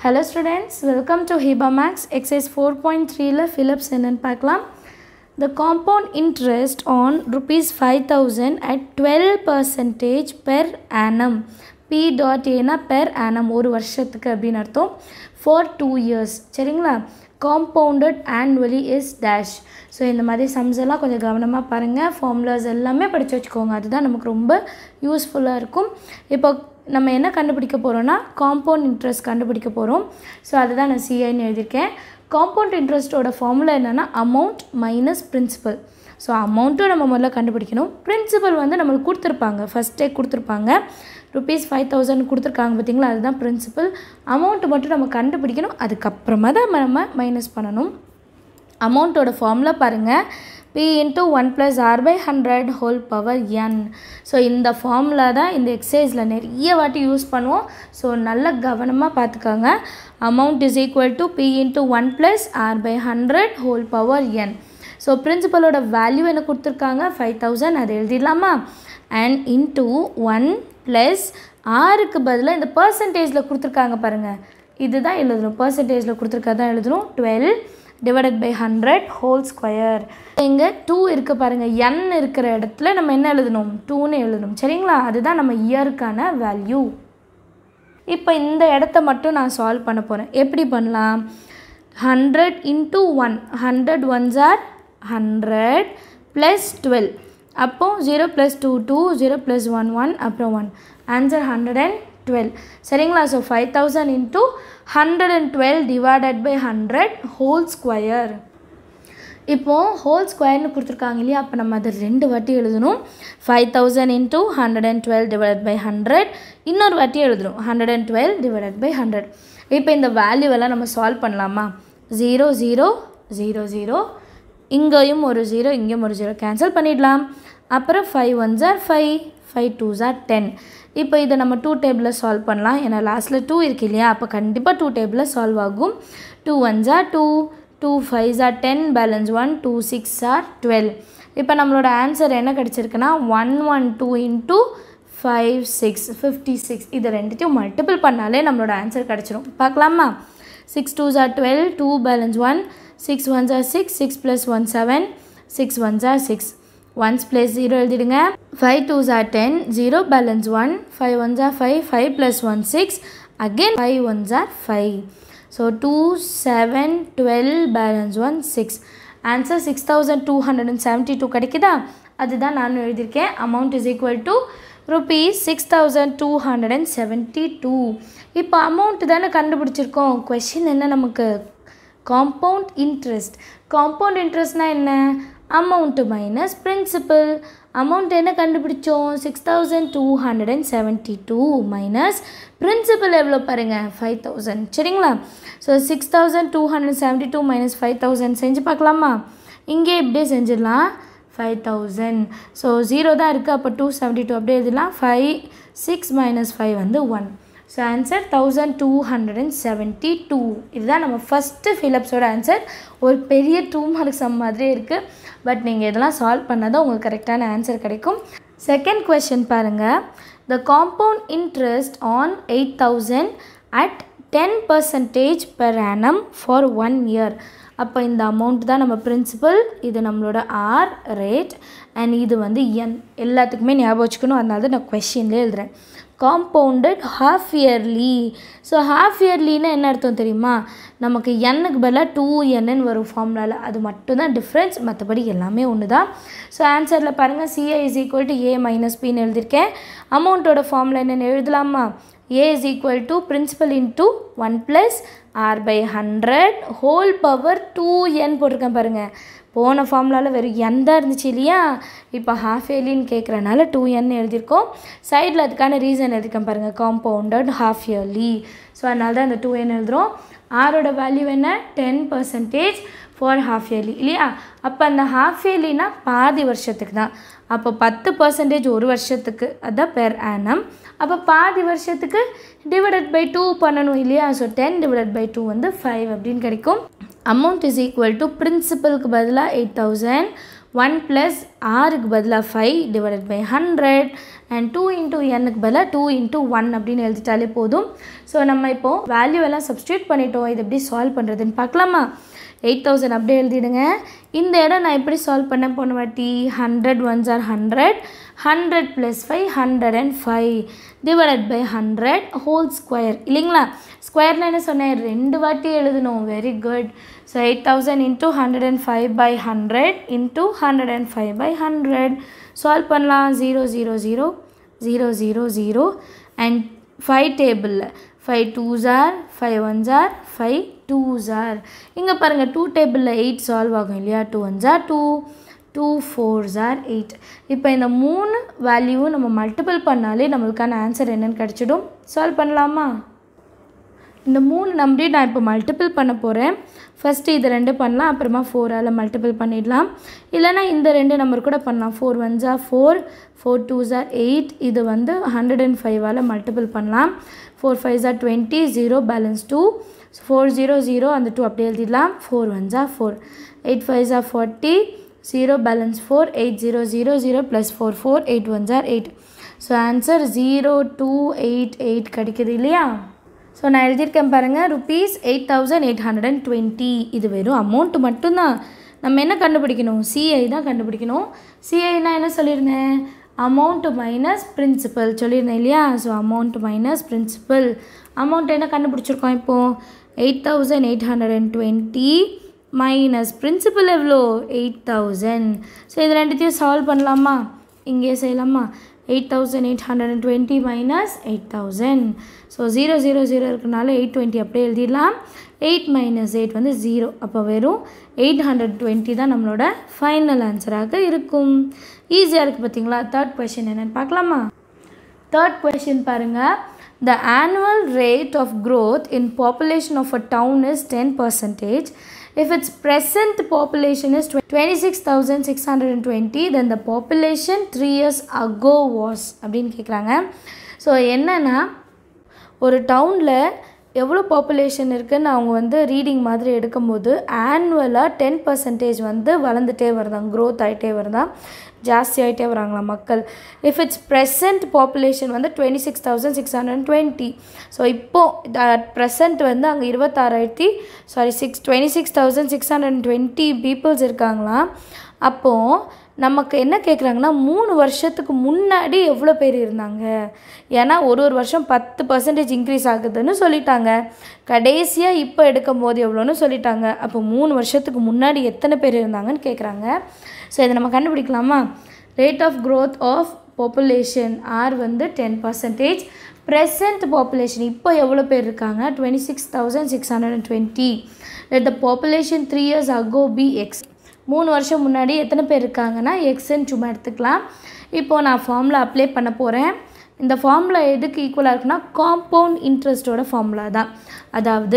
Hello students welcome to ஹிபா maths exercise four point த்ரீல ஃபிலிப்ஸ் என்னன்னு பார்க்கலாம் the compound interest on rupees five thousand at twelve percentage per annum P dot ஏனா per annum ஒரு வருஷத்துக்கு அப்படின்னு அர்த்தம் ஃபார் டூ இயர்ஸ் சரிங்களா compounded annually is dash so இந்த மாதிரி சம்ஸ் எல்லாம் கொஞ்சம் கவனமாக பாருங்கள் ஃபார்முலாஸ் எல்லாமே படித்து வச்சுக்கோங்க அதுதான் நமக்கு ரொம்ப யூஸ்ஃபுல்லாக இருக்கும் இப்போ நம்ம என்ன கண்டுபிடிக்க போகிறோன்னா காம்பவுண்ட் இன்ட்ரெஸ்ட் கண்டுபிடிக்க போகிறோம் ஸோ அதுதான் நான் சிஐன்னு எழுதியிருக்கேன் காம்பவுண்ட் இன்ட்ரெஸ்ட்டோட ஃபார்முலா என்னென்னா அமௌண்ட் மைனஸ் பிரின்சிபல் ஸோ அமௌண்ட்டும் நம்ம முதல்ல கண்டுபிடிக்கணும் பிரின்சிபல் வந்து நம்மளுக்கு கொடுத்துருப்பாங்க ஃபஸ்ட்டே கொடுத்துருப்பாங்க ருபீஸ் ஃபைவ் தௌசண்ட் கொடுத்துருக்காங்க பார்த்தீங்களா அதுதான் பிரின்சிபல் அமௌண்ட்டு மட்டும் நம்ம கண்டுபிடிக்கணும் அதுக்கப்புறமா தான் நம்ம மைனஸ் பண்ணணும் அமௌண்ட்டோட ஃபார்முலா பாருங்கள் P into one plus R by hundred whole power N so இந்த ஃபார்முலா தான் இந்த எக்ஸசைஸில் நிறைய வாட்டி யூஸ் பண்ணுவோம் ஸோ நல்ல கவனமாக பார்த்துக்கோங்க amount is equal to P into one plus R by hundred whole power N so பிரின்சிபலோட வேல்யூ என்ன கொடுத்துருக்காங்க ஃபைவ் தௌசண்ட் அதை எழுதிடலாமா அண்ட் இன்ட்டு ஒன் ப்ளஸ் ஆறுக்கு பதிலாக இந்த பர்சன்டேஜில் கொடுத்துருக்காங்க பாருங்கள் இதுதான் எழுதணும் பர்சன்டேஜில் கொடுத்துருக்கதான் எழுதணும் twelve divided by hundred whole square இங்கே டூ இருக்குது பாருங்கள் என் இருக்கிற இடத்துல நம்ம என்ன எழுதணும் டூன்னு எழுதணும் சரிங்களா அதுதான் நம்ம இயருக்கான வேல்யூ இப்போ இந்த இடத்த மட்டும் நான் சால்வ் பண்ண போகிறேன் எப்படி பண்ணலாம் hundred into one hundred ones are hundred plus twelve அப்போது zero plus two two zero plus one one அப்புறம் one answer hundred and twelve சரிங்களா so five thousand into hundred and twelve divided by hundred whole square இப்போது whole ஸ்கொயர்னு கொடுத்துருக்காங்க இல்லையா அப்போ நம்ம அதை ரெண்டு வாட்டி எழுதணும் five thousand into hundred and twelve divided by hundred இன்னொரு வாட்டி எழுதணும் hundred and twelve divided by hundred இப்போ இந்த வேல்யூவெல்லாம் நம்ம சால்வ் பண்ணலாமா ஜீரோ ஜீரோ ஜீரோ ஜீரோ இங்கேயும் ஒரு ஜீரோ இங்கேயும் ஒரு ஜீரோ கேன்சல் பண்ணிடலாம் அப்புறம் five ones are five five twos are ten இப்போ இதை நம்ம டூ டேபிளில் சால்வ் பண்ணலாம் ஏன்னா லாஸ்ட்டில் டூ இருக்கு இல்லையா அப்போ கண்டிப்பாக டூ டேபிளில் சால்வ் ஆகும் two ones are two two fives are ten balance one two six are twelve இப்போ நம்மளோட ஆன்சர் என்ன கிடச்சிருக்குன்னா one one two into five six fifty six இதை ரெண்டுத்தையும் மல்டிபிள் பண்ணாலே நம்மளோட ஆன்சர் கிடச்சிரும் பார்க்கலாமா six twos are twelve two balance one six ones are six six plus one seven six ones are six ones plus zero எழுதிடுங்க five twos are ten zero balance one five ones are five five plus one six again five ones are five so two seven twelve balance one six answer six thousand two hundred and seventy two கிடைக்குதா அதுதான் நான் எழுதியிருக்கேன் amount is equal to rupees six thousand two hundred and seventy two இப்போ amount தானே கண்டுபிடிச்சிருக்கோம் question என்ன நமக்கு compound interest compound இன்ட்ரெஸ்ட்னால் என்ன அமௌண்ட்டு மைனஸ் பிரின்சிபல் அமௌண்ட் என்ன கண்டுபிடிச்சோம் six thousand two hundred and seventy two minus principal எவ்வளோ பாருங்கள் ஃபைவ் தௌசண்ட் சரிங்களா so six thousand two hundred seventy two minus five thousand செஞ்சு பார்க்கலாமா இங்கே இப்படியே செஞ்சிடலாம் ஃபைவ் தௌசண்ட் ஸோ ஜீரோ தான் இருக்குது அப்போ டூ செவன்ட்டி டூ அப்படியே எழுதலாம் ஃபைவ் சிக்ஸ் மைனஸ் ஃபைவ் வந்து one so answer thousand two hundred and seventy two இதுதான் நம்ம ஃபஸ்ட்டு ஃபிலிப்ஸோட ஆன்சர் ஒரு பெரிய டூ மார்க் சம் மாதிரியே இருக்குது பட் நீங்கள் இதெல்லாம் சால்வ் பண்ணால் தான் உங்களுக்கு கரெக்டான ஆன்சர் கிடைக்கும் செகண்ட் கொஷின் பாருங்கள் the compound interest on eight thousand at ten percentage per annum for one year அப்போ இந்த அமௌண்ட் தான் நம்ம பிரின்சிபல் இது நம்மளோட ஆர் ரேட் அண்ட் இது வந்து என் எல்லாத்துக்குமே ஞாபகம் வச்சுக்கணும் அதனால தான் நான் கொஷின்லேயே எழுதுகிறேன் compounded half yearly so half இயர்லின்னா என்ன அர்த்தம் தெரியுமா நமக்கு எண்ணுக்கு பதிலாக டூ என்னு வரும் ஃபார்முலாவில் அது மட்டும்தான் டிஃப்ரென்ஸ் மற்றபடி எல்லாமே ஒன்று தான் ஸோ ஆன்சரில் பாருங்கள் CI is equal to A minus பின்னு எழுதியிருக்கேன் அமௌண்ட்டோட ஃபார்முலா என்னென்னு எழுதலாமா A is equal to principal into one plus R by hundred whole power two N போட்டிருக்கேன் பாருங்கள் போன ஃபார்முலாவில் வெறும் என் தான் இருந்துச்சு இல்லையா இப்போ ஹாஃப் இயர்லின்னு கேட்குறனால டூ என் எழுதியிருக்கோம் சைடில் அதுக்கான ரீசன் எழுதியிருக்கேன் பாருங்கள் காம்பவுண்டட் ஹாஃப் இயர்லி ஸோ அதனால தான் அந்த டூ என் எழுதுகிறோம் ஆரோட வேல்யூ என்ன ten percentage for half yearly இல்லையா அப்போ அந்த ஹாஃப் இயர்லினா பாதி வருஷத்துக்கு தான் அப்போ பத்து பர்சன்டேஜ் ஒரு வருஷத்துக்கு அதான் பெர் ஆனம் அப்போ பாதி வருஷத்துக்கு டிவைடட் பை டூ பண்ணணும் இல்லையா so ten divided by two வந்து ஃபைவ் அப்படின்னு கிடைக்கும் அமௌண்ட் இஸ் ஈக்குவல் டு பிரின்சிபலுக்கு பதிலாக எயிட் தௌசண்ட் ஒன் ப்ளஸ் ஆறுக்கு பதிலாக five divided by hundred and two into எண்ணுக்கு பதிலாக டூ இன்ட்டு ஒன் அப்படின்னு எழுதிட்டாலே போதும் ஸோ நம்ம இப்போது வேல்யூ எல்லாம் சப்ஸ்டியூட் பண்ணிட்டோம் இது எப்படி சால்வ் பண்ணுறதுன்னு பார்க்கலாமா எயிட் தௌசண்ட் அப்படியே எழுதிடுங்க இந்த இடம் நான் எப்படி சால்வ் பண்ண போன வாட்டி hundred ones are hundred hundred plus five hundred and five divided by hundred whole square இல்லைங்களா ஸ்கொயரில் என்ன சொன்னேன் ரெண்டு வாட்டி எழுதணும் very good so eight thousand into hundred and five by hundred into hundred and five by hundred solve பண்ணலாம் zero zero zero zero zero zero and five டேபிளில் five twos are five ones are five twos are இங்கே பாருங்கள் two டேபிளில் eight solve ஆகும் இல்லையா two ones are two two fours are eight இப்போ இந்த மூணு வேல்யூவும் நம்ம மல்டிபிள் பண்ணாலே நம்மளுக்கான ஆன்சர் என்னன்னு கிடச்சிடும் சால்வ் பண்ணலாமா இந்த மூணு நம்பரையும் நான் இப்போ மல்டிபிள் பண்ண போகிறேன் ஃபஸ்ட்டு இது ரெண்டு பண்ணலாம் அப்புறமா ஃபோரால் மல்டிபிள் பண்ணிடலாம் இல்லைனா இந்த ரெண்டு நம்பர் கூட பண்ணலாம் four ones four four twos are eight இது வந்து ஹண்ட்ரட் அண்ட் ஃபைவால் மல்டிபிள் பண்ணலாம் four fives are twenty zero balance two four zero zero அந்த டூ அப்படியே எழுதிடலாம் four ones four eight fives are forty zero balance four eight zero zero zero plus four four eight ones are eight so answer zero two eight eight கிடைக்குது இல்லையா ஸோ நான் எழுதியிருக்கேன் பாருங்கள் rupees eight thousand eight hundred and twenty இது வெறும் amount மட்டும்தான் நம்ம என்ன கண்டுபிடிக்கணும் சிஐ தான் கண்டுபிடிக்கணும் சிஐனா என்ன சொல்லியிருந்தேன் அமௌண்ட் மைனஸ் பிரின்சிபல் சொல்லியிருந்தேன் இல்லையா so amount minus principal amount என்ன கண்டுபிடிச்சிருக்கோம் இப்போது eight thousand eight hundred and twenty minus principal எவ்வளோ எயிட் தௌசண்ட் ஸோ இது ரெண்டுத்தையும் சால்வ் பண்ணலாமா இங்கே செய்யலாமா eight thousand eight hundred and twenty minus eight thousand so zero zero zero இருக்கனால எயிட் டுவெண்ட்டி அப்படியே எழுதிடலாம் எயிட் மைனஸ் எயிட் வந்து ஜீரோ அப்போ வெறும் எயிட் ஹண்ட்ரட் டுவெண்ட்டி தான் நம்மளோட ஃபைனல் ஆன்சராக இருக்கும் ஈஸியாக இருக்குது பார்த்தீங்களா தேர்ட் கொஷின் என்னென்னு பார்க்கலாமா தேர்ட் கொஷின் பாருங்கள் the annual rate of growth in population of a town is 10 percentage if its present population is 26620 then the population 3 years ago was அப்படின்னு கேட்குறாங்க ஸோ என்னென்னா ஒரு டவுனில் எவ்வளோ பாப்புலேஷன் இருக்குதுன்னு அவங்க வந்து ரீடிங் மாதிரி எடுக்கும்போது ஆனுவலாக டென் பர்சன்டேஜ் வந்து வளர்ந்துட்டே வருதாம் க்ரோத் ஆகிட்டே வருதாம் ஜாஸ்தி ஆகிட்டே வராங்களாம் மக்கள் இஃப் இட்ஸ் ப்ரெசன்ட் பாப்புலேஷன் வந்து twenty six thousand six hundred twenty so இப்போது அட் ப்ரெசன்ட் வந்து அங்கே இருபத்தாறாயிரத்தி sorry six twenty six thousand six hundred twenty peoples இருக்காங்களாம் அப்போது நமக்கு என்ன கேட்குறாங்கன்னா மூணு வருஷத்துக்கு முன்னாடி எவ்வளோ பேர் இருந்தாங்க ஏன்னா ஒரு ஒரு வருஷம் பத்து பர்சன்டேஜ் இன்க்ரீஸ் ஆகுதுன்னு சொல்லிட்டாங்க கடைசியாக இப்போ எடுக்கும் போது எவ்வளோன்னு சொல்லிட்டாங்க அப்போ மூணு வருஷத்துக்கு முன்னாடி எத்தனை பேர் இருந்தாங்கன்னு கேட்குறாங்க ஸோ இதை நம்ம கண்டுபிடிக்கலாமா rate of growth of population R வந்து டென் பர்சன்டேஜ் ப்ரெசன்ட் பாப்புலேஷன் இப்போ எவ்வளோ பேர் இருக்காங்க twenty six thousand six hundred and twenty the population three years ago B X மூணு வருஷம் முன்னாடி எத்தனை பேர் இருக்காங்கன்னா எக்ஸ்ன்னு சும்மா எடுத்துக்கலாம் இப்போது நான் ஃபார்முலா அப்ளை பண்ண போகிறேன் இந்த ஃபார்முலா எதுக்கு ஈக்குவலாக இருக்குன்னா காம்பவுண்ட் இன்ட்ரெஸ்ட்டோட ஃபார்முலா தான் அதாவது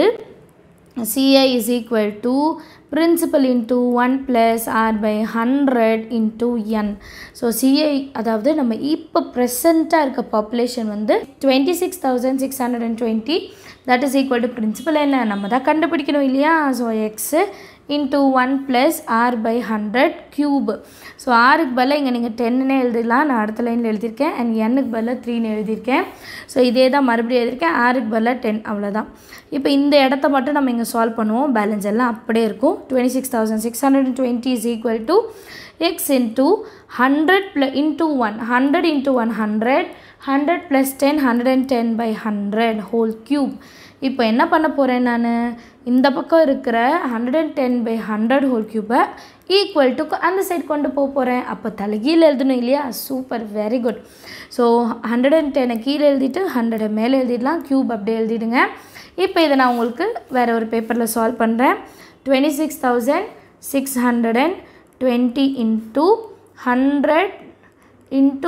CI is equal to principal into 1 plus R by 100 into N. So CI அதாவது நம்ம இப்போ ப்ரெசண்ட்டாக இருக்க பாப்புலேஷன் வந்து twenty six thousand six hundred and twenty that is equal to principal என்ன நம்ம தான் கண்டுபிடிக்கணும் இல்லையா so X into one plus R by hundred cube so ஆருக்கு பதிலாக இங்கே நீங்கள் டென்னுனே எழுதிடலாம் நான் அடுத்த லைனில் எழுதியிருக்கேன் அண்ட் எண்ணுக்கு பதிலாக த்ரீன்னு எழுதியிருக்கேன் ஸோ இதே தான் மறுபடியும் எழுதியிருக்கேன் ஆருக்கு பதிலாக டென் அவ்வளோதான் இப்போ இந்த இடத்த மட்டும் நம்ம இங்கே சால்வ் பண்ணுவோம் பேலன்ஸ் எல்லாம் அப்படியே இருக்கும் twenty six thousand six hundred and twenty is equal to X into hundred plus into one hundred into one hundred hundred plus ten hundred and ten by hundred whole cube இப்போ என்ன பண்ண போகிறேன் நான் இந்த பக்கம் இருக்கிற hundred and ten by hundred whole க்யூப்பை equal to அந்த சைடு கொண்டு போக போகிறேன் அப்போ தலைகீழ் எழுதணும் இல்லையா super very good so hundred and டெனை கீழே எழுதிட்டு ஹண்ட்ரடை மேலே எழுதிடலாம் க்யூப் அப்படியே எழுதிடுங்க இப்போ இதை நான் உங்களுக்கு வேறு ஒரு பேப்பரில் சால்வ் பண்ணுறேன் twenty six thousand six hundred and twenty into hundred into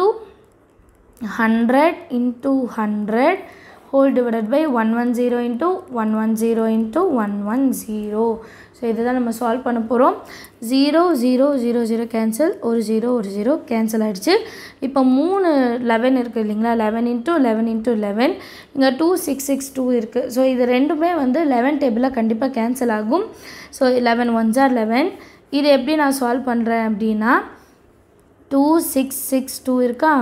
hundred into hundred whole divided by one one zero into one one zero into one one zero so இதை தான் நம்ம சால்வ் பண்ண போகிறோம் zero zero zero zero cancel ஒரு zero ஒரு zero cancel ஆகிடுச்சு இப்போ மூணு லெவன் இருக்குது இல்லைங்களா eleven into eleven into eleven இங்கே டூ சிக்ஸ் சிக்ஸ் டூ இருக்குது ஸோ இது ரெண்டுமே வந்து லெவன் டேபிளில் கண்டிப்பாக கேன்சல் ஆகும் ஸோ லெவன் ஒன் ஜார் லெவன் இது எப்படி நான் சால்வ் பண்ணுறேன் அப்படின்னா டூ சிக்ஸ் சிக்ஸ் டூ இருக்கா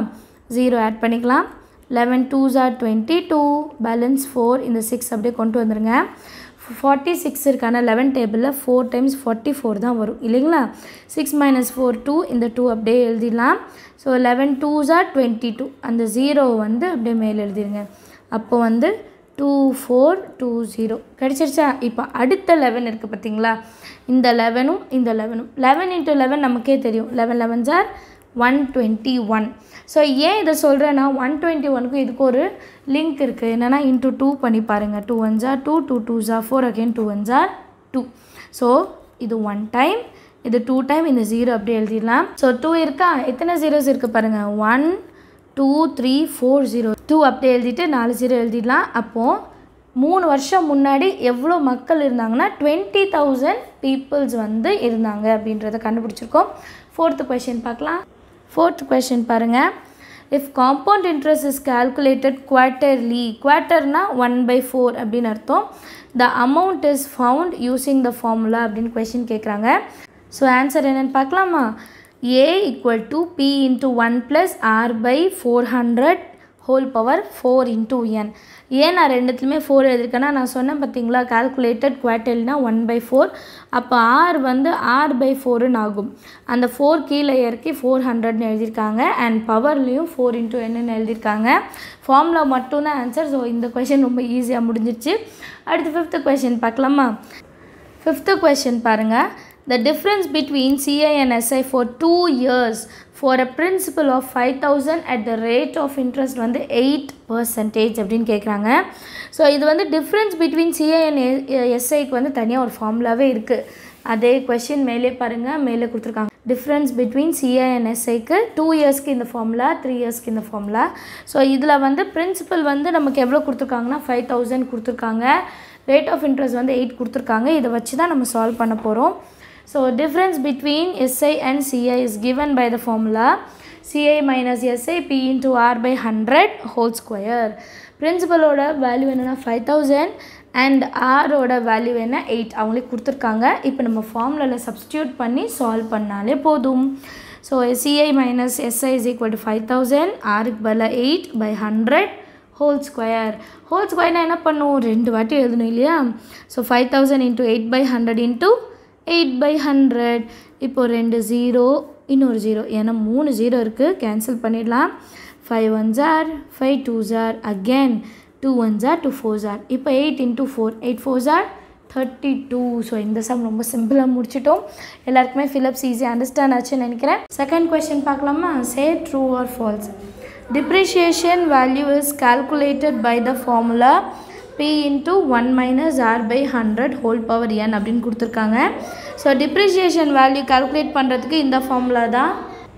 ஜீரோ ஆட் பண்ணிக்கலாம் லெவன் டூ ஜார் டுவெண்ட்டி டூ பேலன்ஸ் ஃபோர் இந்த சிக்ஸ் அப்படியே கொண்டு வந்துடுங்க ஃபார்ட்டி சிக்ஸ் இருக்கான லெவன் டேபிளில் ஃபோர் டைம்ஸ் ஃபார்ட்டி ஃபோர் தான் வரும் இல்லைங்களா சிக்ஸ் மைனஸ் ஃபோர் டூ இந்த டூ அப்படியே எழுதிடலாம் ஸோ லெவன் டூ ஜார் டுவெண்ட்டி டூ அந்த ஜீரோ வந்து அப்படியே மேலே எழுதிடுங்க அப்போ வந்து டூ ஃபோர் டூ ஜீரோ கிடச்சிருச்சா இப்போ அடுத்த லெவன் இருக்குது பார்த்தீங்களா இந்த லெவனும் இந்த லெவனும் லெவன் இன்ட்டு லெவன் நமக்கே தெரியும் லெவன் லெவன் ஜார் ஒன் டுவெண்ட்டி ஒன் ஸோ ஏன் இதை சொல்கிறேன்னா ஒன் டுவெண்ட்டி ஒனுக்கும் இதுக்கு ஒரு லிங்க் இருக்குது என்னென்னா இன்ட்டு டூ பண்ணி பாருங்கள் டூ ஒன் ஜார் டூ டூ டூ ஜார் ஃபோர் அகெயின் டூ ஒன் ஜார் டூ ஸோ இது ஒன் டைம் இது டூ டைம் இந்த ஜீரோ அப்படியே எழுதிடலாம் ஸோ டூ இருக்கா எத்தனை ஜீரோஸ் இருக்குது பாருங்கள் one two three four zero two அப்படியே எழுதிட்டு நாலு ஜீரோ எழுதிடலாம் அப்போது மூணு வருஷம் முன்னாடி எவ்வளோ மக்கள் இருந்தாங்கன்னா டுவெண்ட்டி தௌசண்ட் பீப்புள்ஸ் வந்து இருந்தாங்க அப்படின்றத கண்டுபிடிச்சிருக்கோம் ஃபோர்த்து கொஷின் பார்க்கலாம் ஃபோர்த் கொஷின் பாருங்கள் if compound interest is calculated quarterly குவார்ட்டர்னா ஒன் பை ஃபோர் அப்படின்னு அர்த்தம் the amount is found using the formula அப்படின்னு கொஷின் கேட்குறாங்க ஸோ ஆன்சர் என்னென்னு பார்க்கலாமா A equal to P into one plus R by four hundred whole power four into N ஏன் நான் ரெண்டுத்துலையுமே ஃபோர் எழுதிருக்கேன்னா நான் சொன்னேன் பார்த்தீங்களா கால்குலேட்டட் குவார்டர்னா ஒன் பை ஃபோர் அப்போ ஆர் வந்து ஆர் பை ஃபோருன்னு ஆகும் அந்த ஃபோர் கீழே இறக்கி ஃபோர் ஹண்ட்ரட்னு எழுதியிருக்காங்க அண்ட் பவர்லேயும் ஃபோர் இன்ட்டு என்னன்னு எழுதியிருக்காங்க ஃபார்முலா மட்டும்தான் ஆன்சர் ஸோ இந்த கொஷின் ரொம்ப ஈஸியாக முடிஞ்சிருச்சு அடுத்து ஃபிஃப்த்து கொஷின் பார்க்கலாமா ஃபிஃப்த்து கொஷின் பாருங்கள் the difference between CI and SI for two years for a principal of 5000 at the rate of interest வந்து எயிட் பர்சன்டேஜ் அப்படின்னு கேட்குறாங்க ஸோ இது வந்து டிஃப்ரென்ஸ் பிட்வீன் சிஐ அண்ட் எஸ்ஐக்கு வந்து தனியாக ஒரு ஃபார்முலாவே இருக்குது அதே கொஷின் மேலே பாருங்கள் மேலே கொடுத்துருக்காங்க டிஃப்ரென்ஸ் பிட்வீன் சிஐ அண்ட் எஸ்ஐக்கு டூ இயர்ஸ்க்கு இந்த ஃபார்முலா த்ரீ இயர்ஸ்க்கு இந்த ஃபார்முலா ஸோ இதில் வந்து பிரின்சிபல் வந்து நமக்கு எவ்வளோ கொடுத்துருக்காங்கன்னா ஃபைவ் தௌசண்ட் கொடுத்துருக்காங்க ரேட் ஆஃப் இன்ட்ரெஸ்ட் வந்து எயிட் கொடுத்துருக்காங்க இதை வச்சு தான் நம்ம சால்வ் பண்ண போகிறோம் So difference between SI and CI is given by the formula CI minus SI P into R by 100 whole square. பிரின்சிபலோட வேல்யூ என்னென்னா ஃபைவ் தௌசண்ட் அண்ட் ஆரோட வேல்யூ என்ன எயிட் அவங்களே கொடுத்துருக்காங்க இப்போ நம்ம ஃபார்முலாவில் சப்ஸ்டியூட் பண்ணி சால்வ் பண்ணாலே போதும் so CI minus SI is equal to five thousand ஆருக்கு பதிலாக eight by hundred whole square whole ஸ்கொயர்னா என்ன பண்ணும் ரெண்டு வாட்டி எழுதணும் இல்லையா so five thousand into eight by hundred into eight by hundred இப்போது ரெண்டு ஜீரோ இன்னொரு ஜீரோ ஏன்னா மூணு ஜீரோ இருக்குது கேன்சல் பண்ணிடலாம் ஃபைவ் ஒன் ஜார் ஃபைவ் டூ ஜார் அகேன் டூ ஒன் ஜார் டூ ஃபோர் ஜார் இப்போ eight into four eight four ஜார் தேர்ட்டி டூ ஸோ இந்த சம் ரொம்ப சிம்பிளாக முடிச்சிட்டோம் எல்லாருக்குமே ஃபிலிப்ஸ் ஈஸியாக அண்டர்ஸ்டாண்ட் ஆச்சுன்னு நினைக்கிறேன் செகண்ட் கொஸ்டின் பார்க்கலாமா say true or false depreciation value is calculated by the formula p into 1 minus r by 100 whole power n அப்படின்னு கொடுத்துருக்காங்க ஸோ டிப்ரிஷியேஷன் வேல்யூ கால்குலேட் பண்ணுறதுக்கு இந்த ஃபார்முலா தான்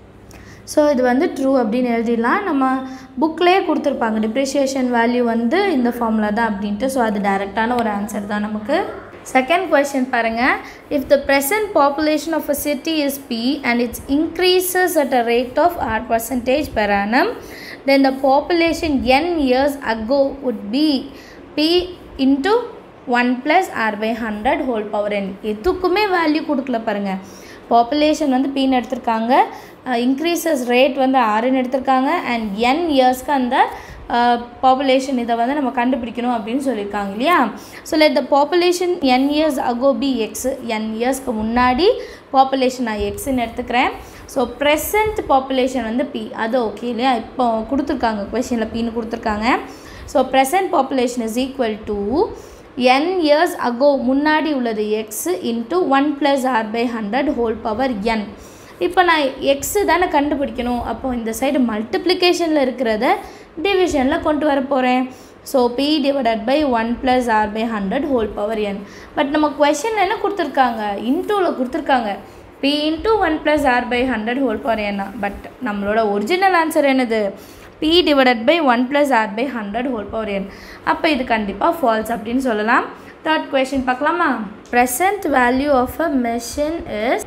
ஸோ இது வந்து ட்ரூ அப்படின்னு எழுதிடலாம் நம்ம புக்லேயே கொடுத்துருப்பாங்க டிப்ரிஷியேஷன் வேல்யூ வந்து இந்த ஃபார்முலா தான் அப்படின்ட்டு ஸோ அது டைரெக்டான ஒரு ஆன்சர் தான் நமக்கு செகண்ட் கொஸ்டின் பாருங்கள் if the present population of a city is P and its increases at a rate of R percentage per annum then the population n years ago would be p into 1 plus r by 100 whole power n எதுக்குமே value கொடுக்கல பாருங்கள் population வந்து பின்னு எடுத்திருக்காங்க increases rate வந்து ஆறுன்னு எடுத்திருக்காங்க and என் இயர்ஸ்க்கு அந்த பாப்புலேஷன் இதை வந்து நம்ம கண்டுபிடிக்கணும் அப்படின்னு சொல்லியிருக்காங்க இல்லையா so let the population N years ago B X N இயர்ஸ்க்கு முன்னாடி பாப்புலேஷன் நான் எக்ஸ்ன்னு எடுத்துக்கிறேன் ஸோ ப்ரெசன்ட் பாப்புலேஷன் வந்து பி அது ஓகே இல்லையா இப்போ கொடுத்துருக்காங்க கொஷனில் பின்னு கொடுத்துருக்காங்க so present population is equal to N years ago முன்னாடி உள்ளது X into one plus R by hundred whole power N இப்போ நான் எக்ஸு தானே கண்டுபிடிக்கணும் அப்போ இந்த சைடு மல்டிப்ளிகேஷனில் இருக்கிறத டிவிஷனில் கொண்டு வர போகிறேன் so P divided by one plus R by hundred whole power N but நம்ம கொஷனில் என்ன கொடுத்துருக்காங்க இன்டூவில் கொடுத்துருக்காங்க P into one plus R by hundred whole power என்ன பட் நம்மளோட ஒரிஜினல் ஆன்சர் என்னது P divided by one plus R by hundred whole power N அப்போ இது கண்டிப்பாக ஃபால்ஸ் அப்படின்னு சொல்லலாம் தேர்ட் கொஷின் பார்க்கலாமா present value of a machine is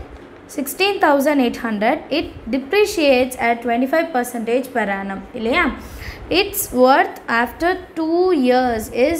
16,800 it depreciates at 25 percentage per annum இல்லையா its worth after two years is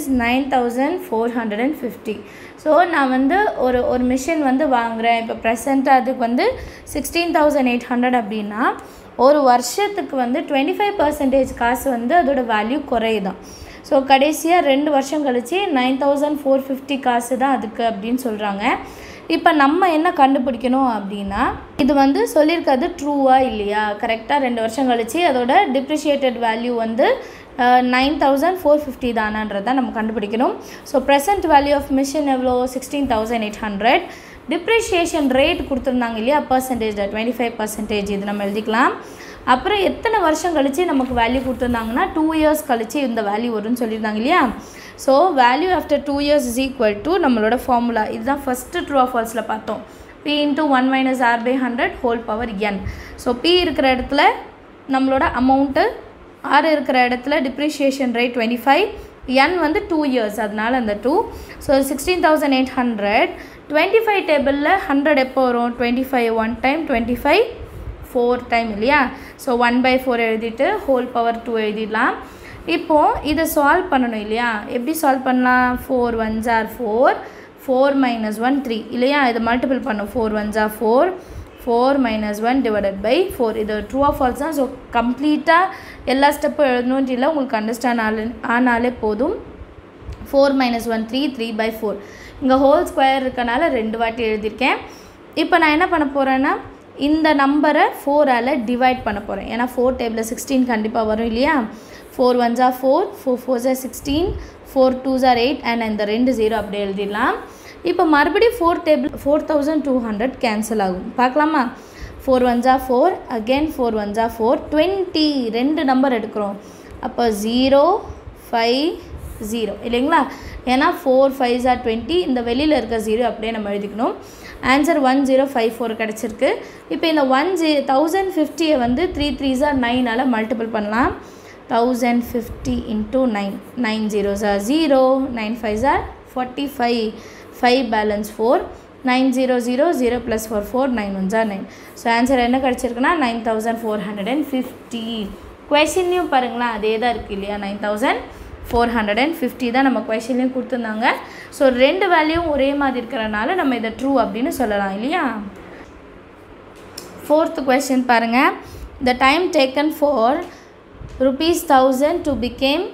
9450 so நான் வந்து ஒரு ஒரு மிஷின் வந்து வாங்குகிறேன் இப்போ ப்ரெசண்ட்டாக அதுக்கு வந்து சிக்ஸ்டீன் தௌசண்ட் எயிட் ஹண்ட்ரட் அப்படின்னா ஒரு வருஷத்துக்கு வந்து டுவெண்ட்டி ஃபைவ் பர்சன்டேஜ் காசு வந்து அதோட வேல்யூ குறையுதான் ஸோ கடைசியாக ரெண்டு வருஷம் கழிச்சு நைன் தௌசண்ட் ஃபோர் ஃபிஃப்டி காசு தான் அதுக்கு அப்படின்னு சொல்கிறாங்க இப்போ நம்ம என்ன கண்டுபிடிக்கணும் அப்படின்னா இது வந்து சொல்லியிருக்கிறது ட்ரூவா இல்லையா கரெக்டாக ரெண்டு வருஷம் கழிச்சு அதோட டிப்ரிஷியேட்டட் வேல்யூ வந்து நைன் தௌசண்ட் ஃபோர் ஃபிஃப்டி தானான்றதை நம்ம கண்டுபிடிக்கணும் so present value of machine எவ்வளோ sixteen thousand eight hundred depreciation rate கொடுத்துருந்தாங்க இல்லையா பர்சன்டேஜில் டுவெண்ட்டி ஃபைவ் பர்சன்டேஜ் இது நம்ம எழுதிக்கலாம் அப்புறம் எத்தனை வருஷம் கழித்து நமக்கு வேல்யூ கொடுத்துருந்தாங்கன்னா டூ இயர்ஸ் கழித்து இந்த வேல்யூ வரும்னு சொல்லியிருந்தாங்க இல்லையா so value after two years is equal to நம்மளோட ஃபார்முலா இதுதான் ஃபஸ்ட்டு ட்ரூ ஆஃப் ஃபால்ஸில் பார்த்தோம் P into one minus R by hundred whole power N so P இருக்கிற இடத்துல நம்மளோட அமௌண்ட்டு ஆர் இருக்கிற இடத்துல depreciation rate twenty five N வந்து டூ இயர்ஸ் அதனால அந்த two so sixteen thousand eight hundred twenty five டேபிளில் ஹண்ட்ரட் எப்போ வரும் twenty five one time twenty five four time இல்லையா ஸோ ஒன் பை ஃபோர் எழுதிட்டு ஹோல் பவர் டூ எழுதிடலாம் இப்போது இதை சால்வ் பண்ணணும் இல்லையா எப்படி சால்வ் பண்ணலாம் ஃபோர் ஒன் ஜார் four four minus one three இல்லையா இதை மல்டிபிள் பண்ணும் ஃபோர் ஒன் ஜார் four four minus one divided by four இது ட்ரூ ஆஃப் ஃபால்ஸ் தான் ஸோ கம்ப்ளீட்டாக எல்லா ஸ்டெப்பும் எழுதணுன்ட்டு இல்லை உங்களுக்கு அண்டர்ஸ்டாண்ட் ஆல ஆனாலே போதும் four minus one three three by four இங்கே ஹோல் ஸ்கொயர் இருக்கனால ரெண்டு வாட்டி எழுதியிருக்கேன் இப்போ நான் என்ன பண்ண போகிறேன்னா இந்த நம்பரை ஃபோரால் டிவைட் பண்ண போகிறேன் ஏன்னா ஃபோர் டேபிளில் சிக்ஸ்டீன் கண்டிப்பாக வரும் இல்லையா ஃபோர் ஒன் ஜா ஃபோர் ஃபோர் ஃபோர் ஜா சிக்ஸ்டீன் ஃபோர் டூ ஜார் எயிட் அண்ட் இந்த ரெண்டு ஜீரோ அப்படியே எழுதிடலாம் இப்போ மறுபடியும் four table four thousand two hundred cancel ஆகும் பார்க்கலாமா ஃபோர் ஒன் ஜா ஃபோர் அகெயின் ஃபோர் ஒன் ஜா ஃபோர் டுவெண்ட்டி ரெண்டு நம்பர் எடுக்கிறோம் அப்போ ஜீரோ ஃபைவ் ஜீரோ இல்லைங்களா ஏன்னா ஃபோர் ஃபைவ் ஜார் டுவெண்ட்டி இந்த வெளியில் இருக்க ஜீரோ அப்படியே நம்ம எழுதிக்கணும் answer one zero five four கிடச்சிருக்கு இப்போ இந்த ஒன் ஜீ தௌசண்ட் ஃபிஃப்டியை வந்து த்ரீ த்ரீ ஜார் நைனால் மல்டிபிள் பண்ணலாம் thousand fifty into nine nine zero ஜார் ஜீரோ நைன் ஃபைவ் ஜார் forty five five balance four nine zero zero zero plus four four nine one ஜார் நைன் ஸோ ஆன்சர் என்ன கிடச்சிருக்குன்னா nine thousand four hundred and fifty கொஷின்லையும் பாருங்களேன் அதே தான் இருக்குது இல்லையா nine thousand four hundred and fifty தான் நம்ம கொஷின்லையும் கொடுத்துருந்தாங்க ஸோ ரெண்டு வேல்யூவும் ஒரே மாதிரி இருக்கிறனால நம்ம இதை ட்ரூ அப்படின்னு சொல்லலாம் இல்லையா ஃபோர்த் கொஷின் பாருங்கள் the time taken for rupees 1000 to became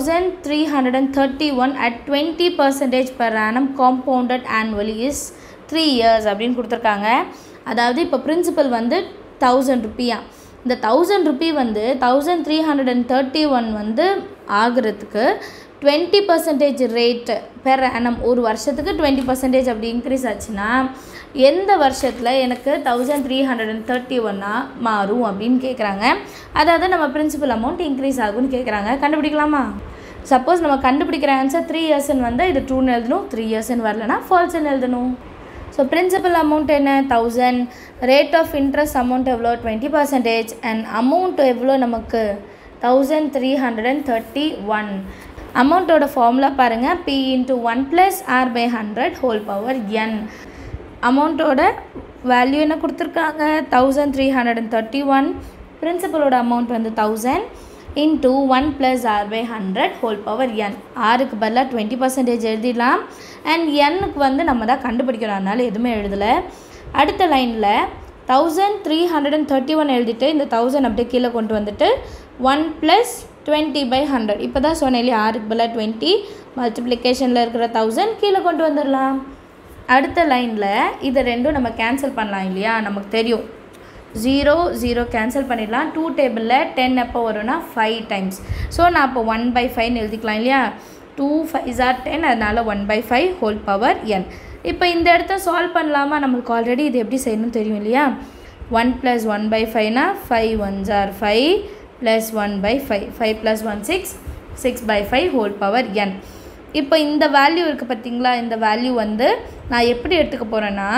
1331 at 20 percentage per annum compounded annually is 3 years அப்படின்னு கொடுத்துருக்காங்க அதாவது இப்போ பிரின்சிபல் வந்து தௌசண்ட் ருப்பியா இந்த தௌசண்ட் ருப்பி வந்து thousand three hundred and thirty one வந்து ஆகுறதுக்கு twenty percentage rate per annum ஒரு வருஷத்துக்கு டுவெண்ட்டி பர்சன்டேஜ் அப்படி இன்க்ரீஸ் ஆச்சுன்னா எந்த வருஷத்தில் எனக்கு thousand three hundred and thirty ஒன்னாக மாறும் அப்படின்னு கேட்குறாங்க அதாவது நம்ம பிரின்சிபல் அமௌண்ட் இன்க்ரீஸ் ஆகும்னு கேட்குறாங்க கண்டுபிடிக்கலாமா சப்போஸ் நம்ம கண்டுபிடிக்கிற ஆன்சர் த்ரீ இயர்ஸ்ன்னு வந்தால் இது ட்ரூன்னு எழுதணும் த்ரீ இயர்ஸ்ன்னு வரலனா ஃபால்ஸ்ன்னு எழுதணும் ஸோ பிரின்சிபல் அமௌண்ட் என்ன thousand rate of interest amount எவ்வளோ டுவெண்ட்டி பர்சன்டேஜ் அண்ட் அமௌண்ட் எவ்வளோ நமக்கு thousand three hundred and thirty one அமௌண்ட்டோட ஃபார்முலா பாருங்கள் P into one plus R by hundred whole power N அமௌண்ட்டோட வேல்யூ என்ன கொடுத்துருக்காங்க thousand three hundred and thirty one பிரின்சிபலோட amount வந்து thousand into one plus R by hundred whole power N ஆறுக்கு பதிலாக twenty percentage எழுதிடலாம் and எண்ணுக்கு வந்து நம்ம தான் கண்டுபிடிக்கிறோம் அதனால எதுவுமே எழுதலை அடுத்த லைனில் thousand three hundred and thirty one எழுதிட்டு இந்த தௌசண்ட் அப்படியே கீழே கொண்டு வந்துட்டு one plus twenty by hundred இப்போ தான் சொன்னேன் இல்லையா ஆறுக்கு பதிலாக டுவெண்ட்டி மல்டிப்ளிகேஷனில் இருக்கிற தௌசண்ட் கீழே கொண்டு வந்துடலாம் அடுத்த லைனில் இதை ரெண்டும் நம்ம கேன்சல் பண்ணலாம் இல்லையா நமக்கு தெரியும் ஜீரோ ஜீரோ கேன்சல் பண்ணிடலாம் டூ டேபிளில் டென் எப்போ வரும்னா ஃபைவ் டைம்ஸ் ஸோ நான் இப்போ ஒன் பை ஃபைவ்னு எழுதிக்கலாம் இல்லையா டூ ஃபைவ் ஆர் டென் அதனால் one by five whole power N இப்போ இந்த இடத்த சால்வ் பண்ணலாமா நம்மளுக்கு ஆல்ரெடி இது எப்படி செய்யணும்னு தெரியும் இல்லையா ஒன் ப்ளஸ் ஒன் பை ஃபைவ்னா ஃபைவ் ஒன் ஜார் five plus one by five five plus one six six by five whole power N இப்போ இந்த வேல்யூ இருக்குது பார்த்தீங்களா இந்த வேல்யூ வந்து நான் எப்படி எடுத்துக்க போகிறேன்னா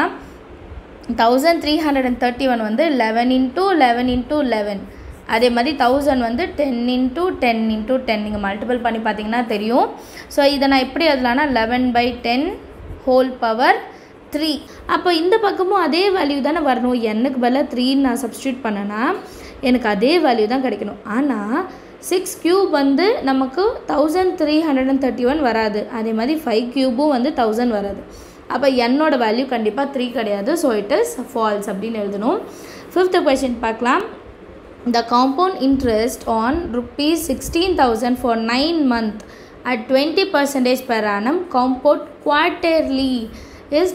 thousand three hundred and thirty one வந்து eleven into eleven into eleven அதே மாதிரி தௌசண்ட் வந்து ten into ten into ten நீங்கள் மல்டிபிள் பண்ணி பார்த்தீங்கன்னா தெரியும் ஸோ இதை நான் எப்படி எழுதலான்னா eleven by ten whole power three அப்போ இந்த பக்கமும் அதே வேல்யூ தானே வரணும் எண்ணுக்கு பதிலாக த்ரீன்னு நான் சப்ஸ்டியூட் பண்ணேன்னா எனக்கு அதே வேல்யூ தான் கிடைக்கணும் ஆனால் சிக்ஸ் க்யூப் வந்து நமக்கு thousand three hundred and thirty one வராது அதே மாதிரி ஃபைவ் க்யூபும் வந்து தௌசண்ட் வராது அப்போ என்னோட வேல்யூ கண்டிப்பாக த்ரீ கிடையாது ஸோ இட் இஸ் ஃபால்ஸ் அப்படின்னு எழுதணும் ஃபிஃப்த் கொஷின் பார்க்கலாம் the compound interest on rupees 16000 for 9 month at 20 percentage per annum compound quarterly is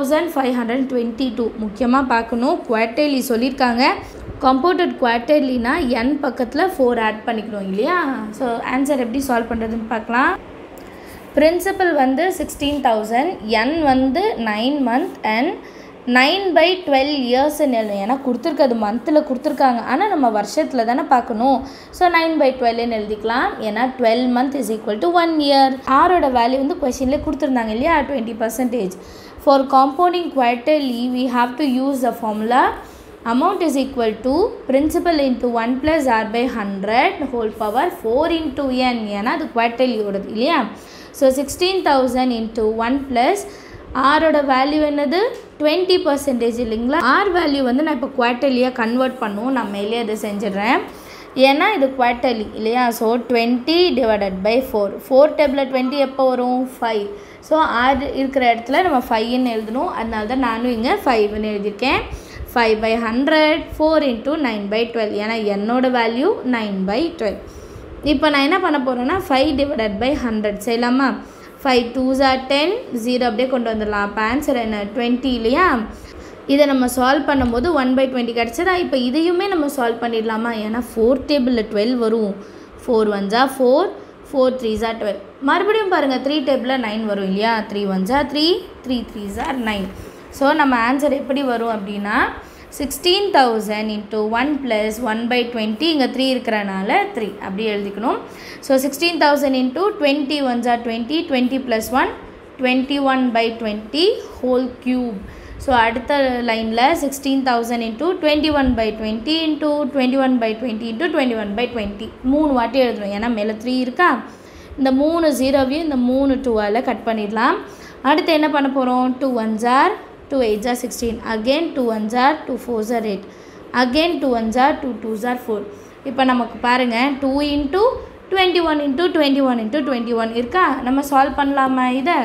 2522 முக்கியமாக பார்க்கணும் குவார்டர்லி சொல்லியிருக்காங்க கம்பவுண்டட் குவார்டர்லினா என் பக்கத்தில் ஃபோர் ஆட் பண்ணிக்கணும் இல்லையா ஸோ ஆன்சர் எப்படி சால்வ் பண்ணுறதுன்னு பார்க்கலாம் பிரின்சிபல் வந்து சிக்ஸ்டீன் தௌசண்ட் என் வந்து nine month and nine by twelve இயர்ஸ்ன்னு எழுதும் ஏன்னா கொடுத்துருக்கிறது மந்தில் கொடுத்துருக்காங்க ஆனால் நம்ம வருஷத்தில் தானே பார்க்கணும் ஸோ நைன் பை டுவெல்னு எழுதிக்கலாம் ஏன்னா twelve month is equal to one year ஆரோட வேல்யூ வந்து கொஷின்லேயே கொடுத்துருந்தாங்க இல்லையா twenty percentage for compounding quarterly we have to use the formula amount is equal to principal into 1 plus r by 100 whole power 4 into n ஏன்னா அது குவார்ட்டர்லியோடது இல்லையா so sixteen thousand into one plus ஆரோட value என்னது twenty percentage இல்லைங்களா R value வந்து நான் இப்போ குவார்ட்டர்லியாக கன்வெர்ட் பண்ணுவோம் நான் மேலே அதை செஞ்சிடுறேன் ஏன்னா இது குவார்ட்டர்லி இல்லையா so twenty divided by four four டேபிளில் டுவெண்ட்டி எப்போ வரும் ஃபைவ் ஸோ ஆறு இருக்கிற இடத்துல நம்ம ஃபைவ்னு எழுதணும் அதனால தான் நானும் இங்கே ஃபைவ்னு எழுதியிருக்கேன் five by hundred four into nine by twelve ஏன்னா என்னோட வேல்யூ நைன் பை டுவெல் இப்போ நான் என்ன பண்ண போகிறேன்னா ஃபைவ் டிவைடட் பை ஹண்ட்ரட் செய்யலாமா ஃபைவ் டூ ஜார் டென் ஜீரோ அப்படியே கொண்டு வந்துடலாம் அப்போ ஆன்சர் என்ன டுவெண்ட்டி இல்லையா இதை நம்ம சால்வ் பண்ணும்போது ஒன் பை டுவெண்ட்டி கிடச்சதா இப்போ இதையுமே நம்ம சால்வ் பண்ணிடலாமா ஏன்னா ஃபோர் டேபிளில் டுவெல் வரும் ஃபோர் ஒன் ஜா ஃபோர் ஃபோர் த்ரீ ஜா டுவெல் மறுபடியும் பாருங்கள் த்ரீ டேபிளில் நைன் வரும் இல்லையா த்ரீ ஒன் ஜா த்ரீ த்ரீ த்ரீ ஜார் நைன் ஸோ நம்ம ஆன்சர் எப்படி வரும் அப்படின்னா sixteen thousand into one plus one by twenty இங்கே த்ரீ இருக்கிறனால த்ரீ அப்படி எழுதிக்கணும் so sixteen thousand into twenty one ஜார் twenty twenty plus one twenty one by twenty whole cube so அடுத்த லைனில் sixteen thousand into twenty one by twenty into twenty one by twenty into twenty one by twenty மூணு வாட்டி எழுதணும் ஏன்னா மேலே three இருக்கா இந்த மூணு ஜீரோவையும் இந்த மூணு டூவால் கட் பண்ணிடலாம் அடுத்து என்ன பண்ண போகிறோம் டூ ஒன் ஜார் டூ எயிட் ஜார் சிக்ஸ்டீன் அகெயின் டூ ஒன் ஜார் டூ ஃபோர் ஜார் எயிட் அகெயின் டூ ஒன் ஜார் டூ டூ ஜார் ஃபோர் இப்போ நமக்கு பாருங்கள் two into twenty one into twenty one into twenty one இருக்கா நம்ம சால்வ் பண்ணலாமா இதை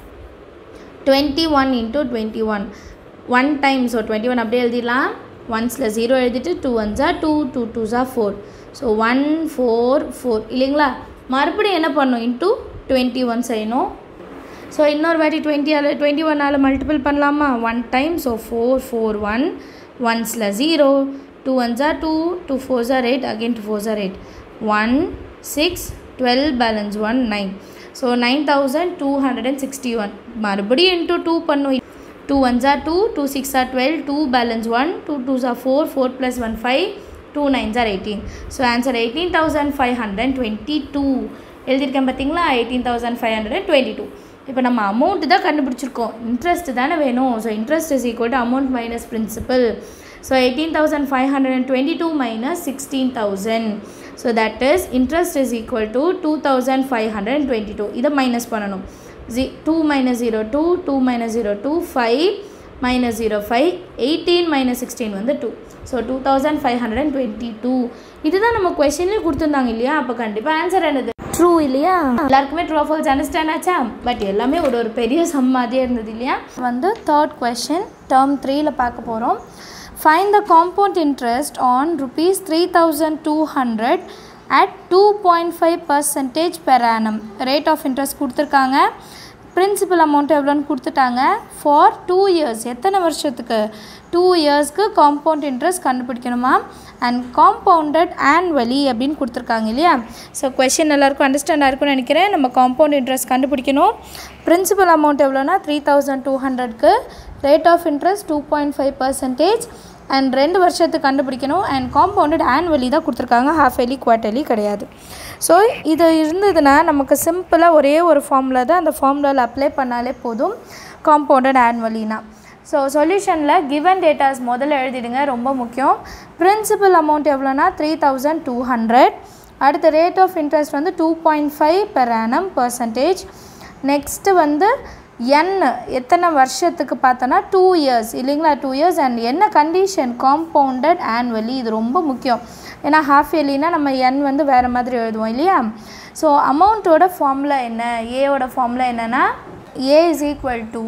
twenty one into twenty one one time so twenty one அப்படியே எழுதிடலாம் ஒன்ஸில் ஜீரோ எழுதிட்டு டூ ஒன் ஜா டூ டூ டூ ஜா four so one four four இல்லைங்களா மறுபடியும் என்ன பண்ணணும் இன்ட்டு டுவெண்ட்டி ஒன் செய்யணும் ஸோ இன்னொரு வாட்டி டுவெண்ட்டியால் டுவெண்ட்டி ஒன்னால் மல்டிபிள் பண்ணலாமா one time so four four one ஒன்ஸில் ஜீரோ டூ ஒன் ஜா டூ டூ ஃபோர் ஜார் எயிட் அகெயின் டூ ஃபோர் ஜார் eight one six twelve balance one nine so nine thousand two hundred and sixty one மறுபடியும் into two பண்ணும் two one ஜா two two six are twelve two balance one two two ஜார் four four plus one five two nine ஜார் eighteen so answer eighteen thousand five hundred twenty two எழுதியிருக்கேன் பார்த்தீங்களா eighteen thousand five hundred twenty two இப்போ நம்ம amount தான் கண்டுபிடிச்சிருக்கோம் interest தானே வேணும் so interest is equal to amount minus principal so eighteen thousand five hundred and twenty two minus sixteen thousand so that is interest is equal to two thousand five hundred and twenty two இதை minus பண்ணணும் G two minus zero two two minus zero two five minus zero five eighteen minus sixteen வந்து two so two thousand five hundred and twenty two இதுதான் நம்ம கொஷின்லேயே கொடுத்துருந்தாங்க இல்லையா அப்போ கண்டிப்பாக answer என்னது ட்ரூ இல்லையா எல்லாருக்குமே ட்ரூ ஃபால்ஸ் அண்டர்ஸ்டாண்ட் ஆச்சா பட் எல்லாமே ஒரு ஒரு பெரிய சம் மாதிரியே இருந்தது இல்லையா வந்து தேர்ட் கொஷின் டேர்ம் த்ரீல பார்க்க போகிறோம் find the compound interest on rupees three thousand two hundred at two point five percentage per annum rate of interest கொடுத்துருக்காங்க பிரின்சிபல் அமௌண்ட் எவ்வளோன்னு கொடுத்துட்டாங்க ஃபார் டூ இயர்ஸ் எத்தனை வருஷத்துக்கு டூ இயர்ஸ்க்கு காம்பவுண்ட் இன்ட்ரெஸ்ட் கண்டுபிடிக்கணுமா அண்ட் காம்பவுண்டட் ஆன்வலி அப்படின்னு கொடுத்துருக்காங்க இல்லையா ஸோ கொஷின் எல்லாருக்கும் அண்டர்ஸ்டாண்ட் ஆயிருக்கும்னு நினைக்கிறேன் நம்ம காம்பவுண்ட் இன்ட்ரெஸ்ட் கண்டுபிடிக்கணும் பிரின்சிபல் அமௌண்ட் எவ்வளோனா த்ரீ தௌசண்ட் டூ ஹண்ட்ரட்க்கு rate of interest two point five percentage and ரெண்டு வருஷத்துக்கு கண்டுபிடிக்கணும் அண்ட் காம்பவுண்டட் ஆன்வலி தான் கொடுத்துருக்காங்க ஹாஃப் எலி குவார்டர்லி கிடையாது ஸோ இது இருந்ததுன்னா நமக்கு சிம்பிளாக ஒரே ஒரு ஃபார்முலா தான் அந்த ஃபார்முலாவில் அப்ளை பண்ணாலே போதும் காம்பவுண்டட் ஆன்வலினா ஸோ சொல்யூஷனில் கிவன் டேட்டாஸ் முதல்ல எழுதிடுங்க ரொம்ப முக்கியம் பிரின்சிபல் அமௌண்ட் எவ்வளோனா த்ரீ தௌசண்ட் டூ ஹண்ட்ரட் அடுத்த ரேட் ஆஃப் இன்ட்ரெஸ்ட் வந்து two point five per annum percentage next வந்து என் எத்தனை வருஷத்துக்கு பார்த்தோன்னா டூ இயர்ஸ் இல்லைங்களா டூ இயர்ஸ் அண்ட் என்ன கண்டிஷன் காம்பவுண்டட் ஆன்வலி இது ரொம்ப முக்கியம் ஏன்னா ஹாஃப் இயர்லினா நம்ம என் வந்து வேறு மாதிரி எழுதுவோம் இல்லையா ஸோ அமௌண்ட்டோட ஃபார்முலா என்ன ஏவோட ஃபார்முலா என்னென்னா A is equal to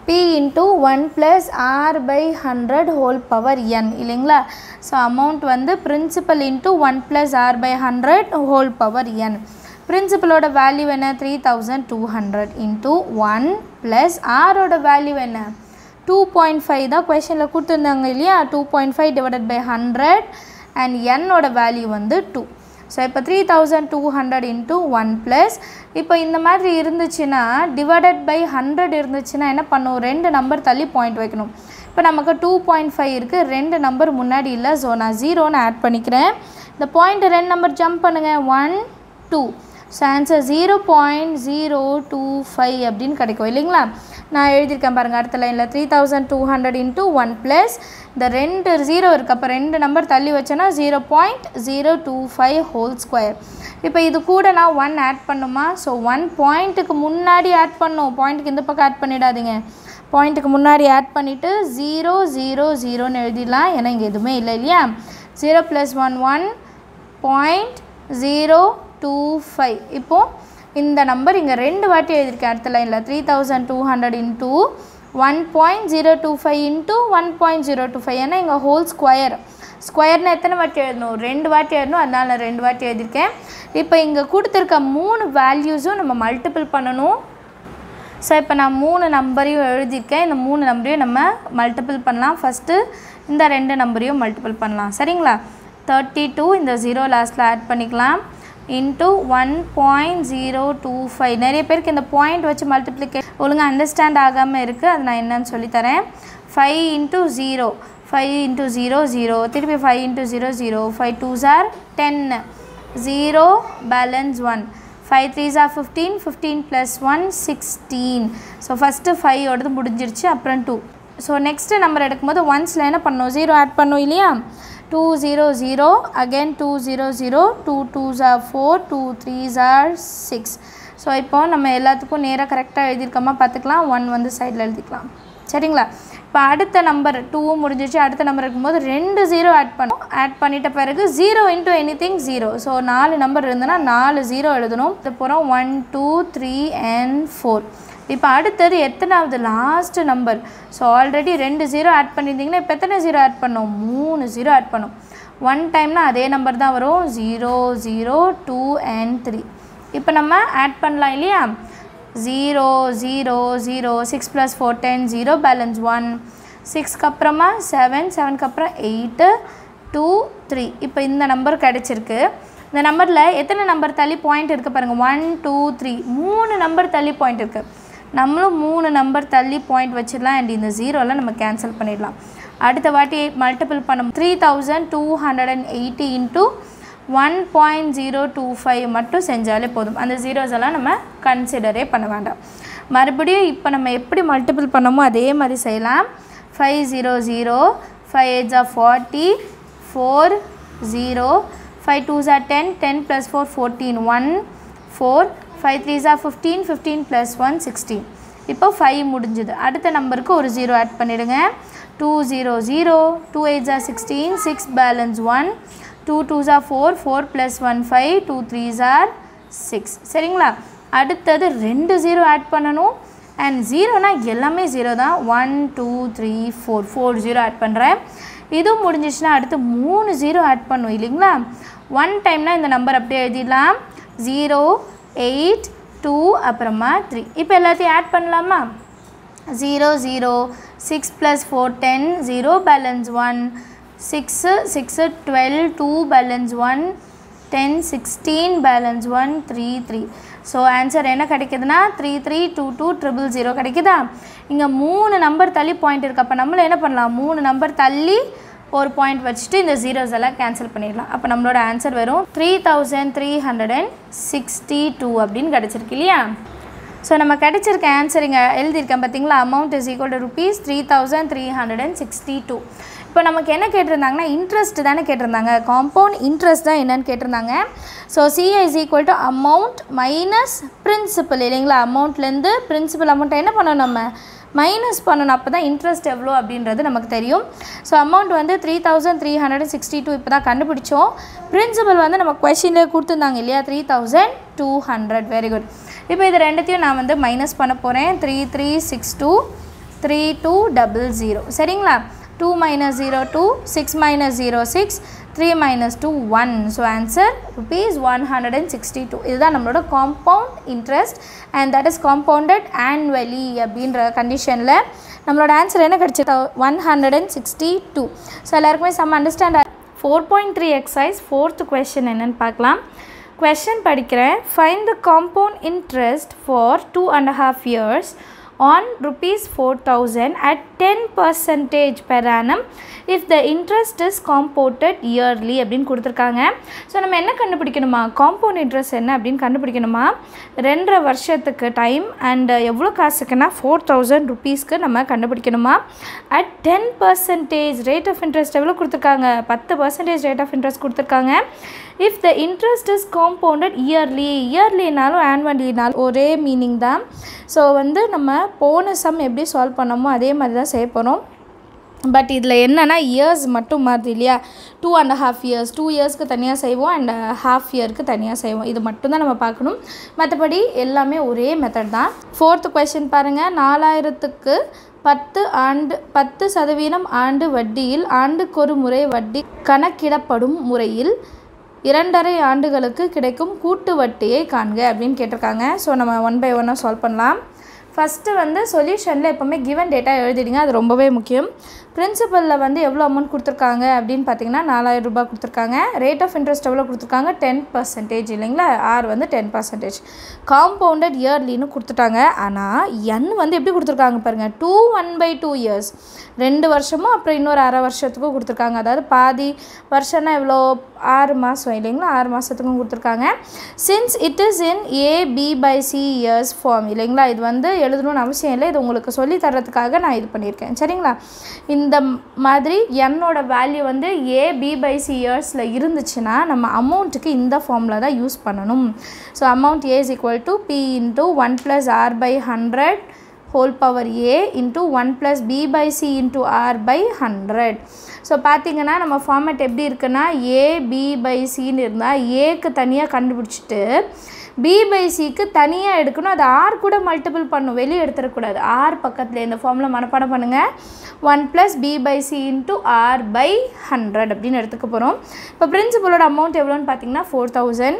P into one plus R by hundred whole power N இல்லைங்களா ஸோ அமௌண்ட் வந்து principal into one plus R by hundred whole power N பிரின்சிபலோட வேல்யூ என்ன three thousand two hundred into one plus ஆரோட value என்ன two point five தான் கொஷனில் கொடுத்துருந்தாங்க இல்லையா two point five divided by hundred and என்னோட வேல்யூ வந்து டூ ஸோ இப்போ three thousand two hundred into one plus இப்போ இந்த மாதிரி இருந்துச்சுன்னா டிவைடட் பை ஹண்ட்ரட் இருந்துச்சுன்னா என்ன பண்ணும் ரெண்டு நம்பர் தள்ளி பாயிண்ட் வைக்கணும் இப்போ நமக்கு டூ பாயிண்ட் ஃபைவ் இருக்குது ரெண்டு நம்பர் முன்னாடி இல்லை ஸோ நான் ஜீரோன்னு ஆட் பண்ணிக்கிறேன் இந்த பாயிண்ட் ரெண்டு நம்பர் ஜம்ப் பண்ணுங்கள் one two so answer zero point zero two five அப்படின்னு கிடைக்கும் இல்லைங்களா நான் எழுதியிருக்கேன் பாருங்கள் அடுத்த லைனில் three thousand two hundred into one plus இந்த ரெண்டு ஜீரோ இருக்குது அப்போ ரெண்டு நம்பர் தள்ளி வச்சேன்னா zero point zero two five whole square இப்போ இது கூட நான் ஒன் ஆட் பண்ணுமா ஸோ ஒன் பாயிண்ட்டுக்கு முன்னாடி ஆட் பண்ணும் பாயிண்ட்டுக்கு இந்த பக்கம் ஆட் பண்ணிடாதீங்க பாயிண்ட்டுக்கு முன்னாடி ஆட் பண்ணிவிட்டு ஜீரோ ஜீரோ ஜீரோன்னு எழுதிடலாம் ஏன்னா இங்கே எதுவுமே இல்லை இல்லையா zero plus one one point zero two five இப்போது இந்த நம்பர் இங்கே ரெண்டு வாட்டி எழுதியிருக்கேன் அடுத்த லைனில் three thousand two hundred into one point zero two five into one point zero two five ஏன்னா இங்கே ஹோல் ஸ்கொயர் ஸ்கொயர்னு எத்தனை வாட்டி எழுதணும் ரெண்டு வாட்டி எழுதணும் அதனால் நான் ரெண்டு வாட்டி எழுதியிருக்கேன் இப்போ இங்கே கொடுத்துருக்க மூணு வேல்யூஸும் நம்ம மல்டிபிள் பண்ணணும் ஸோ இப்போ நான் மூணு நம்பரையும் எழுதியிருக்கேன் இந்த மூணு நம்பரையும் நம்ம மல்டிபிள் பண்ணலாம் ஃபஸ்ட்டு இந்த ரெண்டு நம்பரையும் மல்டிபிள் பண்ணலாம் சரிங்களா தேர்ட்டி டூ இந்த ஜீரோ லாஸ்ட்டில் ஆட் பண்ணிக்கலாம் into one point zero two five நிறைய பேருக்கு இந்த பாயிண்ட் வச்சு மல்டிப்ளிகே ஒழுங்காக அண்டர்ஸ்டாண்ட் ஆகாமல் இருக்குது அது நான் என்னன்னு சொல்லித்தரேன் five into zero five into zero zero திருப்பி five into zero zero five two ஜார் ten zero balance one five three ஜார் fifteen fifteen plus one sixteen so first ஃபைவோடது முடிஞ்சிருச்சு அப்புறம் டூ ஸோ நெக்ஸ்ட்டு நம்பர் எடுக்கும்போது ஒன்ஸில் என்ன பண்ணோம் ஜீரோ ஆட் பண்ணோம் இல்லையா two zero zero again two zero zero two two ஜார் ஃபோர் டூ த்ரீ ஜார் சிக்ஸ் ஸோ இப்போ நம்ம எல்லாத்துக்கும் நேராக கரெக்டாக எழுதியிருக்கோமா பார்த்துக்கலாம் ஒன் வந்து சைடில் எழுதிக்கலாம் சரிங்களா இப்போ அடுத்த நம்பர் டூவும் முடிஞ்சிச்சு அடுத்த நம்பர் இருக்கும்போது ரெண்டு ஜீரோ ஆட் பண்ணும் ஆட் பண்ணிட்ட பிறகு zero into anything zero so நாலு நம்பர் இருந்ததுன்னா நாலு ஜீரோ எழுதணும் இது போகிறோம் one two three and four இப்போ அடுத்தது எத்தனாவது லாஸ்ட் நம்பர் ஸோ ஆல்ரெடி ரெண்டு ஜீரோ ஆட் பண்ணியிருந்தீங்கன்னா இப்போ எத்தனை ஜீரோ ஆட் பண்ணோம் மூணு ஜீரோ ஆட் பண்ணோம் ஒன் டைம்னா அதே நம்பர் தான் வரும் zero zero two and three இப்போ நம்ம ஆட் பண்ணலாம் இல்லையா zero zero zero six plus four ten zero balance one சிக்ஸ்க்கு அப்புறமா செவன் செவனுக்கு அப்புறம் எயிட்டு டூ த்ரீ இப்போ இந்த நம்பர் கிடச்சிருக்கு இந்த நம்பரில் எத்தனை நம்பர் தள்ளி பாயிண்ட் இருக்குது பாருங்கள் ஒன் டூ த்ரீ மூணு நம்பர் தள்ளி பாயிண்ட் இருக்குது நம்மளும் மூணு நம்பர் தள்ளி பாயிண்ட் வச்சிடலாம் அண்ட் இந்த ஜீரோலாம் நம்ம கேன்சல் பண்ணிடலாம் அடுத்த வாட்டி மல்டிபிள் பண்ண three thousand two hundred and eighty into one point zero two five மட்டும் செஞ்சாலே போதும் அந்த ஜீரோஸ் எல்லாம் நம்ம கன்சிடரே பண்ண வேண்டாம் மறுபடியும் இப்போ நம்ம எப்படி மல்டிபிள் பண்ணமோ அதே மாதிரி செய்யலாம் five zero zero five eight ஜா forty four zero five two ஜா ten ten plus four fourteen one four five three ஜா fifteen fifteen plus one sixteen இப்போ ஃபைவ் முடிஞ்சுது அடுத்த நம்பருக்கு ஒரு ஜீரோ ஆட் பண்ணிவிடுங்க two zero zero two eight ஜா sixteen six balance one two two ஜா four four plus one five two three ஜார் சிக்ஸ் சரிங்களா அடுத்தது ரெண்டு ஜீரோ ஆட் பண்ணணும் அண்ட் ஜீரோனா எல்லாமே ஜீரோ தான் one two three four four zero add பண்ணுறேன் இதுவும் முடிஞ்சிச்சுன்னா அடுத்து மூணு ஜீரோ ஆட் பண்ணும் இல்லைங்களா ஒன் டைம்னா இந்த நம்பர் அப்படியே எழுதிடலாம் ஜீரோ எயிட் டூ அப்புறமா த்ரீ இப்போ எல்லாத்தையும் ஆட் பண்ணலாமா zero zero six plus four ten zero balance one six six twelve two balance one ten sixteen balance one three three so answer என்ன கிடைக்குதுன்னா three three two two triple zero கிடைக்குதா இங்கே மூணு number தள்ளி point இருக்குது அப்போ நம்மள என்ன பண்ணலாம் மூணு நம்பர் தள்ளி ஒரு பாயிண்ட் வச்சுட்டு இந்த ஜீரோஸ் எல்லாம் கேன்சல் பண்ணிடலாம் அப்போ நம்மளோட ஆன்சர் வரும் three thousand three hundred and sixty two அப்படின்னு கிடச்சிருக்கு இல்லையா ஸோ நம்ம கிடைச்சிருக்க ஆன்சர் இங்கே எழுதியிருக்கேன் பார்த்தீங்களா amount is equal to rupees three thousand three hundred and sixty two இப்போ நமக்கு என்ன கேட்டிருந்தாங்கன்னா இன்ட்ரெஸ்ட் தானே கேட்டிருந்தாங்க காம்பவுண்ட் இன்ட்ரெஸ்ட் தான் என்னன்னு கேட்டிருந்தாங்க so CI is equal to amount minus principal இல்லைங்களா அமௌண்ட்லேருந்து பிரின்சிபல் அமௌண்ட்டை என்ன பண்ணணும் நம்ம மைனஸ் பண்ணணும் அப்போ தான் இன்ட்ரெஸ்ட் எவ்வளோ அப்படின்றது நமக்கு தெரியும் ஸோ அமௌண்ட் வந்து three thousand three hundred sixty two இப்போ தான் கண்டுபிடிச்சோம் பிரின்சிபல் வந்து நம்ம கொஷினில் கொடுத்துருந்தாங்க இல்லையா three thousand two hundred very good இப்போ இது ரெண்டுத்தையும் நான் வந்து மைனஸ் பண்ண போகிறேன் three three six two three two double zero சரிங்களா two minus zero two six minus zero six three minus two one so answer rupees one hundred and sixty two இதுதான் நம்மளோட compound interest and that is compounded annually அப்படின்ற கண்டிஷனில் நம்மளோட answer என்ன கிடச்சிட்டா one hundred and sixty two so எல்லாருக்குமே செம்ம understand four point three exercise fourth question என்னென்னு பார்க்கலாம் கொஷின் படிக்கிறேன் find the compound interest for two and half years on rupees 4000 at 10 percentage per annum if the interest is compounded yearly அப்படின்னு கொடுத்துருக்காங்க so நம்ம என்ன கண்டுபிடிக்கணுமா compound interest என்ன அப்படின்னு கண்டுபிடிக்கணுமா ரெண்டரை வருஷத்துக்கு டைம் அண்ட் எவ்வளோ காசுக்குன்னா ஃபோர் தௌசண்ட் ருபீஸ்க்கு நம்ம கண்டுபிடிக்கணுமா at ten percentage rate of interest எவ்வளோ கொடுத்துருக்காங்க பத்து பர்சன்டேஜ் ரேட் ஆஃப் இன்ட்ரெஸ்ட் கொடுத்துருக்காங்க if the interest is compounded yearly இயர்லினாலும் ஆன்வலினாலும் ஒரே மீனிங் தான் ஸோ வந்து நம்ம போன சம் எப்படி சால்வ் பண்ணோமோ அதே மாதிரி தான் செய்ய போகிறோம் பட் இதில் என்னென்னா இயர்ஸ் மட்டும் மாறுது இல்லையா two and half years two இயர்ஸ்க்கு தனியாக செய்வோம் அண்ட் ஹாஃப் இயருக்கு தனியாக செய்வோம் இது மட்டும் தான் நம்ம பார்க்கணும் மற்றபடி எல்லாமே ஒரே மெத்தட் தான் ஃபோர்த்து கொஷின் பாருங்கள் நாலாயிரத்துக்கு பத்து ஆண்டு பத்து சதவீதம் ஆண்டு வட்டியில் ஆண்டுக்கொரு முறை வட்டி கணக்கிடப்படும் முறையில் இரண்டரை ஆண்டுகளுக்கு கிடைக்கும் கூட்டு வட்டியை காண்க அப்படின்னு கேட்டிருக்காங்க ஸோ நம்ம ஒன் பை ஒன்னாக சால்வ் பண்ணலாம் ஃபஸ்ட்டு வந்து சொல்யூஷனில் எப்போவுமே கிவன் டேட்டா எழுதிடுங்க அது ரொம்பவே முக்கியம் பிரின்சிபலில் வந்து எவ்வளோ அமௌண்ட் கொடுத்துருக்காங்க அப்படின்னு பார்த்தீங்கன்னா நாலாயிரம் ரூபாய் கொடுத்துருக்காங்க ரேட் ஆஃப் இன்ட்ரெஸ்ட் எவ்வளோ கொடுத்துருக்காங்க டென் பர்சன்டேஜ் இல்லைங்களா ஆர் வந்து டென் பர்சன்டேஜ் காம்பவுண்டட் இயர்லின்னு கொடுத்துட்டாங்க ஆனால் என் வந்து எப்படி கொடுத்துருக்காங்க பாருங்கள் two one by two years ரெண்டு வருஷமும் அப்புறம் இன்னொரு அரை வருஷத்துக்கும் கொடுத்துருக்காங்க அதாவது பாதி வருஷம்னா எவ்வளோ ஆறு மாதம் இல்லைங்களா ஆறு மாதத்துக்கும் கொடுத்துருக்காங்க since it is in A B by C years form இல்லைங்களா இது வந்து எழுதணும்னு அவசியம் இல்லை இது உங்களுக்கு சொல்லி தர்றதுக்காக நான் இது பண்ணியிருக்கேன் சரிங்களா இந்த மாதிரி என்னோட வேல்யூ வந்து ஏ பி பை சி இயர்ஸில் இருந்துச்சுன்னா நம்ம அமௌண்ட்டுக்கு இந்த ஃபார்மில் தான் யூஸ் பண்ணணும் so amount A is equal to P into one plus R by hundred whole power A into one plus B by C into R by hundred so பார்த்தீங்கன்னா நம்ம ஃபார்மேட் எப்படி இருக்குன்னா ஏ பி பை சின்னு இருந்தால் ஏக்கு தனியாக கண்டுபிடிச்சிட்டு B by சிக்கு தனியாக எடுக்கணும் அது ஆர் கூட மல்டிபிள் பண்ணும் வெளியே எடுத்துடக்கூடாது ஆர் பக்கத்தில் இந்த ஃபார்மில் மனப்பாடம் பண்ணுங்கள் one plus B by C into R by hundred அப்படின்னு எடுத்துக்க போகிறோம் இப்போ பிரின்சிபலோட அமௌண்ட் எவ்வளோன்னு பார்த்தீங்கன்னா four thousand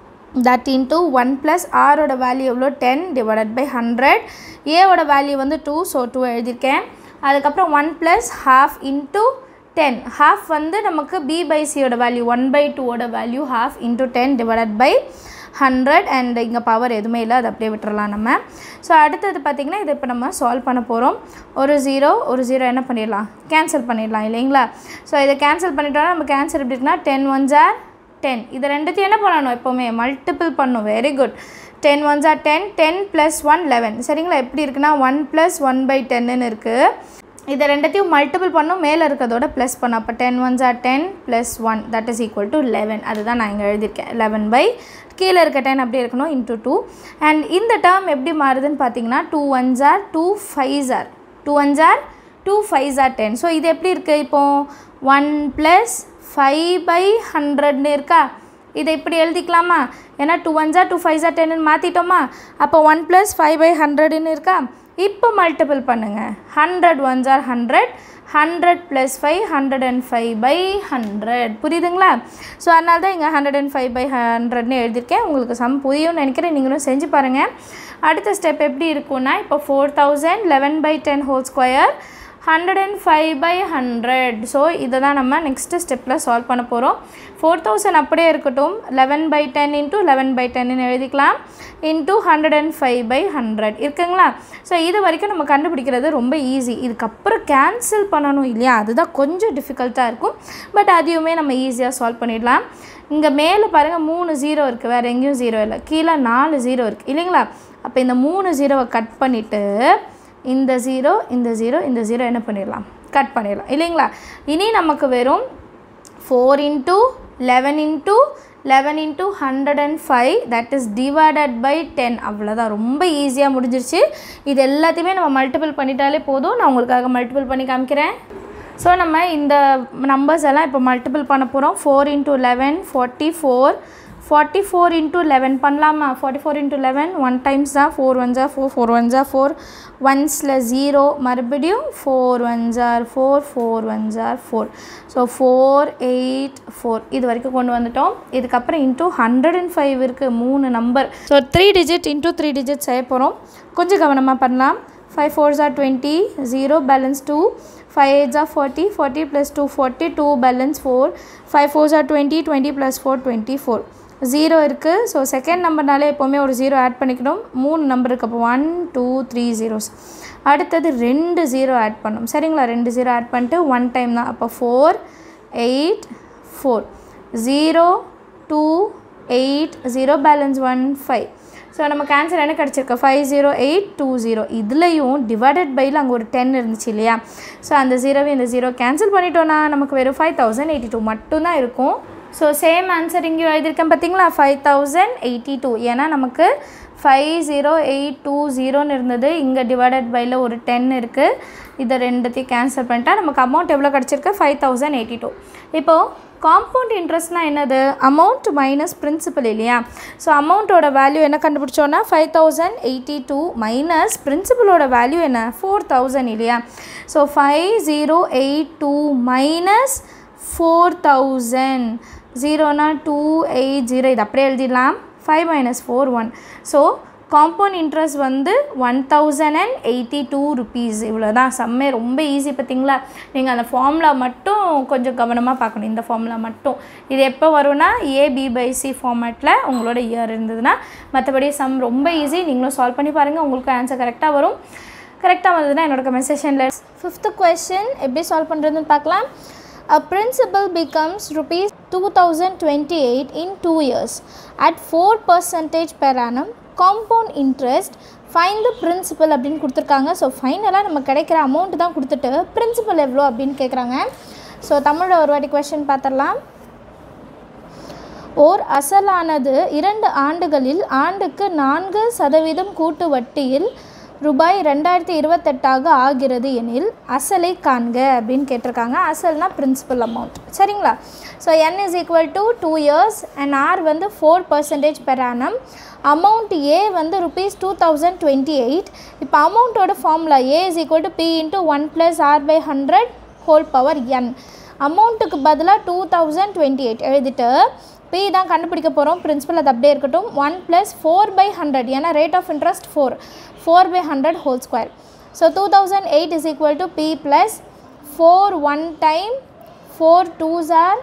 that into one plus ஆரோட வேல்யூ எவ்வளோ டென் டிவைடட் பை ஹண்ட்ரட் ஏவோட வேல்யூ வந்து டூ ஸோ டூ எழுதியிருக்கேன் அதுக்கப்புறம் one plus half into ten half வந்து நமக்கு பி பை சியோட வேல்யூ ஒன் பை டூவோட value half into ten divided by hundred and இங்கே பவர் எதுவுமே இல்லை அதை அப்படியே விட்டுறலாம் நம்ம ஸோ அடுத்தது பார்த்திங்கன்னா இதை இப்போ நம்ம சால்வ் பண்ண போகிறோம் ஒரு ஜீரோ ஒரு ஜீரோ என்ன பண்ணிடலாம் கேன்சல் பண்ணிடலாம் இல்லைங்களா ஸோ இதை கேன்சல் பண்ணிட்டோம்னா நம்ம கேன்சல் எப்படி இருக்குன்னா டென் ஒன் ஜார் டென் இது ரெண்டுத்தையும் என்ன பண்ணணும் எப்போவுமே மல்டிபிள் பண்ணும் வெரி குட் டென் ஒன் ஜார் ten ten plus one eleven சரிங்களா எப்படி இருக்குன்னா ஒன் ப்ளஸ் ஒன் பை டென்னு இருக்குது இதை ரெண்டத்தையும் மல்டிபிள் பண்ணும் மேலே இருக்கிறதோட ப்ளஸ் பண்ணும் அப்போ டென் ஒன் ஜார் ten plus one that is equal to eleven அதுதான் நான் இங்கே எழுதியிருக்கேன் லெவன் பை கீழே இருக்க டென் அப்படியே இருக்கணும் இன்ட்டு டூ அண்ட் இந்த டேர்ம் எப்படி மாறுதுன்னு பார்த்தீங்கன்னா டூ ஒன் ஜார் டூ ஃபைவ் ஜார் டூ ஒன் ஜார் டூ ஃபைவ் ஜார் டென் ஸோ இது எப்படி இருக்குது இப்போது ஒன் ப்ளஸ் ஃபைவ் பை ஹண்ட்ரட்னு இருக்கா இதை இப்படி எழுதிக்கலாமா ஏன்னா டூ ஒன் ஜார் டூ ஃபைவ் ஜார் டென்னு மாற்றிட்டோமா அப்போ ஒன் ப்ளஸ் ஃபைவ் பை ஹண்ட்ரட்னு இருக்கா இப்போ மல்டிபிள் பண்ணுங்கள் ஹண்ட்ரட் ஒன் ஜார் hundred hundred plus five hundred and five by hundred புரியுதுங்களா ஸோ அதனால தான் இங்கே ஹண்ட்ரட் அண்ட் ஃபைவ் பை ஹண்ட்ரட்னு எழுதியிருக்கேன் உங்களுக்கு சம் புரியும்னு நினைக்கிறேன் நீங்களும் செஞ்சு பாருங்கள் அடுத்த ஸ்டெப் எப்படி இருக்கும்னா இப்போ four thousand eleven by ten whole square hundred and five by hundred so இதை தான் நம்ம நெக்ஸ்ட்டு ஸ்டெப்பில் சால்வ் பண்ண போகிறோம் ஃபோர் தௌசண்ட் அப்படியே இருக்கட்டும் eleven by ten into eleven by டென்னு எழுதிக்கலாம் into hundred and five by hundred இருக்குங்களா ஸோ இது வரைக்கும் நம்ம கண்டுபிடிக்கிறது ரொம்ப ஈஸி இதுக்கப்புறம் கேன்சல் பண்ணணும் இல்லையா அதுதான் கொஞ்சம் டிஃபிகல்ட்டாக இருக்கும் பட் அதையுமே நம்ம ஈஸியாக சால்வ் பண்ணிடலாம் இங்கே மேலே பாருங்கள் மூணு ஜீரோ இருக்குது வேறு எங்கேயும் ஜீரோ இல்லை கீழே நாலு ஜீரோ இருக்குது இல்லைங்களா அப்போ இந்த மூணு ஜீரோவை கட் பண்ணிவிட்டு இந்த ஜீரோ இந்த ஜீரோ இந்த ஜீரோ என்ன பண்ணிடலாம் கட் பண்ணிடலாம் இல்லைங்களா இனி நமக்கு வெறும் four into eleven into eleven into hundred and five that is divided by ten அவ்வளோதான் ரொம்ப ஈஸியாக முடிஞ்சிருச்சு இது எல்லாத்தையுமே நம்ம மல்டிபிள் பண்ணிட்டாலே போதும் நான் உங்களுக்காக மல்டிபிள் பண்ணி காமிக்கிறேன் ஸோ நம்ம இந்த நம்பர்ஸ் எல்லாம் இப்போ மல்டிபிள் பண்ண போகிறோம் four into eleven forty four forty four into eleven பண்ணலாமா forty four into eleven one times தான் ஃபோர் ஒன் ஜா ஃபோர் ஃபோர் ஒன் ஜா ஃபோர் ஒன்ஸில் ஜீரோ மறுபடியும் ஃபோர் ஒன் ஜார் ஃபோர் ஃபோர் ஒன் ஜார் four so four eight four இது வரைக்கும் கொண்டு வந்துட்டோம் இதுக்கப்புறம் இன்ட்டு ஹண்ட்ரட் அண்ட் ஃபைவ் இருக்குது மூணு number so three digit into three digit செய்ய போகிறோம் கொஞ்சம் கவனமாக பண்ணலாம் five fours are twenty zero balance two five eights are forty forty plus two forty two balance four five fours are twenty twenty plus four twenty four zero இருக்குது so second நம்பர்னாலே எப்போவுமே ஒரு zero add பண்ணிக்கணும் மூணு number இருக்குது அப்போ one two three zeros அடுத்தது ரெண்டு ஜீரோ ஆட் பண்ணணும் சரிங்களா ரெண்டு ஜீரோ ஆட் பண்ணிட்டு ஒன் டைம் தான் அப்போ four eight four zero two eight zero balance one five so நமக்கு ஆன்சர் என்ன கிடச்சிருக்கு five zero eight two zero இதுலேயும் டிவைடட் பையில் அங்கே ஒரு டென் இருந்துச்சு இல்லையா ஸோ அந்த ஜீரோவை இந்த ஜீரோ கேன்சல் பண்ணிட்டோன்னா நமக்கு வெறும் ஃபைவ் தௌசண்ட் எயிட்டி டூ மட்டும்தான் இருக்கும் ஸோ சேம் ஆன்சர் இங்கே எழுதியிருக்கேன் பார்த்தீங்களா ஃபைவ் தௌசண்ட் எயிட்டி டூ ஏன்னா நமக்கு ஃபைவ் ஜீரோ எயிட் டூ ஜீரோன்னு இருந்தது இங்கே டிவைடட் பையில் ஒரு டென் இருக்குது இதை ரெண்டுத்தையும் கேன்சல் பண்ணிட்டா நமக்கு அமௌண்ட் எவ்வளோ கிடச்சிருக்கு ஃபைவ் தௌசண்ட் எயிட்டி டூ இப்போது காம்பவுண்ட் இன்ட்ரெஸ்ட்னால் என்னது அமௌண்ட் மைனஸ் பிரின்சிபல் இல்லையா ஸோ அமௌண்ட்டோட வேல்யூ என்ன கண்டுபிடிச்சோன்னா five thousand eighty two minus பிரின்சிபலோட வேல்யூ என்ன ஃபோர் தௌசண்ட் இல்லையா so five zero eight two minus four thousand ஜீரோனா டூ எயிட் ஜீரோ இது அப்படியே எழுதிடலாம் five minus four one so compound interest வந்து one thousand and eighty two rupees இவ்வளோ தான் செம்மே ரொம்ப ஈஸி பார்த்தீங்களா நீங்கள் அந்த ஃபார்முலா மட்டும் கொஞ்சம் கவனமாக பார்க்கணும் இந்த ஃபார்முலா மட்டும் இது எப்போ வரும்னா ஏபி பை சி ஃபார்மேட்டில் உங்களோட இயர் இருந்ததுன்னா மற்றபடி சம் ரொம்ப ஈஸி நீங்களும் சால்வ் பண்ணி பாருங்கள் உங்களுக்கு ஆன்சர் கரெக்டாக வரும் கரெக்டாக வந்ததுன்னா என்னோட கமெண்ட் செஷனில் ஃபிஃப்த்து கொஷின் எப்படி சால்வ் பண்ணுறதுன்னு பார்க்கலாம் A principal becomes rupees 2028 in 2 years at 4 percentage per annum compound interest find the principal அப்படின்னு கொடுத்துருக்காங்க ஸோ ஃபைனலாக நம்ம கிடைக்கிற அமௌண்ட் தான் கொடுத்துட்டு பிரின்சிபல் எவ்வளோ அப்படின்னு கேட்குறாங்க ஸோ தமிழோட ஒரு வாட்டி கொஷின் பார்த்துடலாம் ஓர் அசலானது இரண்டு ஆண்டுகளில் ஆண்டுக்கு நான்கு சதவீதம் கூட்டு வட்டியில் ரூபாய் ரெண்டாயிரத்தி இருபத்தெட்டாக ஆகிறது எனில் அசலை காண்க அப்படின்னு கேட்டிருக்காங்க அசல்னா பிரின்சிபல் அமௌண்ட் சரிங்களா so N is equal to two years and R வந்து four percentage per annum amount A வந்து rupees two thousand twenty eight இப்போ அமௌண்ட்டோட formula A is equal to P into one plus R by hundred whole power N அமௌண்ட்டுக்கு பதிலாக two thousand twenty eight எழுதிட்டு P தான் கண்டுபிடிக்க போகிறோம் principal அது அப்படியே இருக்கட்டும் one plus four by hundred ஏன்னா rate of interest four four by hundred whole square so two thousand eight is equal to P plus four one time four twos are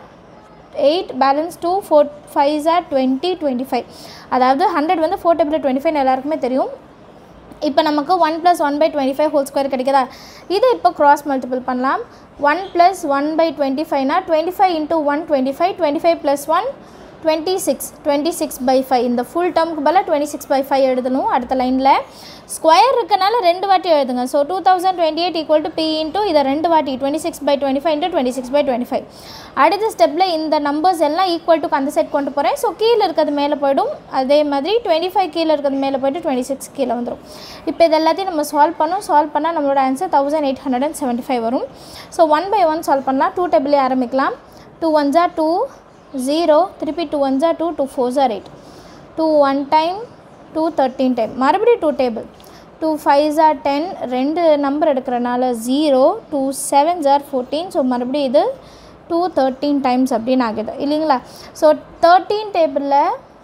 eight balance two four fives are twenty twenty five அதாவது hundred வந்து four table twenty five எல்லாருக்குமே தெரியும் இப்போ நமக்கு one plus one by twenty five whole square கிடைக்குதா இது இப்போ cross multiple பண்ணலாம் one plus one by twenty ஃபைவ்னா twenty five into one twenty five twenty five plus one twenty six twenty six by five இந்த full டேர்முக்கு பதிலாக twenty six by five எழுதணும் அடுத்த லைனில் ஸ்கொயர் இருக்கனால ரெண்டு வாட்டி எழுதுங்க so two thousand twenty eight equal to P into இதை ரெண்டு வாட்டி twenty six by twenty five into twenty six by twenty five அடுத்த ஸ்டெப்பில் இந்த நம்பர்ஸ் எல்லாம் ஈக்குவல் டு அந்த சைட் கொண்டு போகிறேன் ஸோ கீழே இருக்கிறது மேலே போய்டும் அதே மாதிரி டுவெண்ட்டி ஃபைவ் கீழே இருக்கிறது மேலே போய்ட்டு டுவெண்ட்டி சிக்ஸ் கீழே வந்துடும் இப்போ இது எல்லாத்தையும் நம்ம சால்வ் பண்ணோம் சால்வ் பண்ணால் நம்மளோட answer thousand eight hundred and seventy five வரும் so one by one solve பண்ணலாம் டூ டேபிளே ஆரம்பிக்கலாம் டூ ஒன் ஜா டூ ஜீரோ திருப்பி டூ ஒன் ஜா டூ டூ ஃபோர் ஜார் eight two one time two thirteen time மறுபடியும் டூ டேபிள் டூ ஃபைவ் ஜார் டென் ரெண்டு நம்பர் எடுக்கிறனால ஜீரோ டூ செவன் ஜார் ஃபோர்டீன் ஸோ மறுபடியும் இது டூ தேர்ட்டீன் டைம்ஸ் அப்படின்னு ஆகுது இல்லைங்களா ஸோ தேர்ட்டீன் டேபிளில்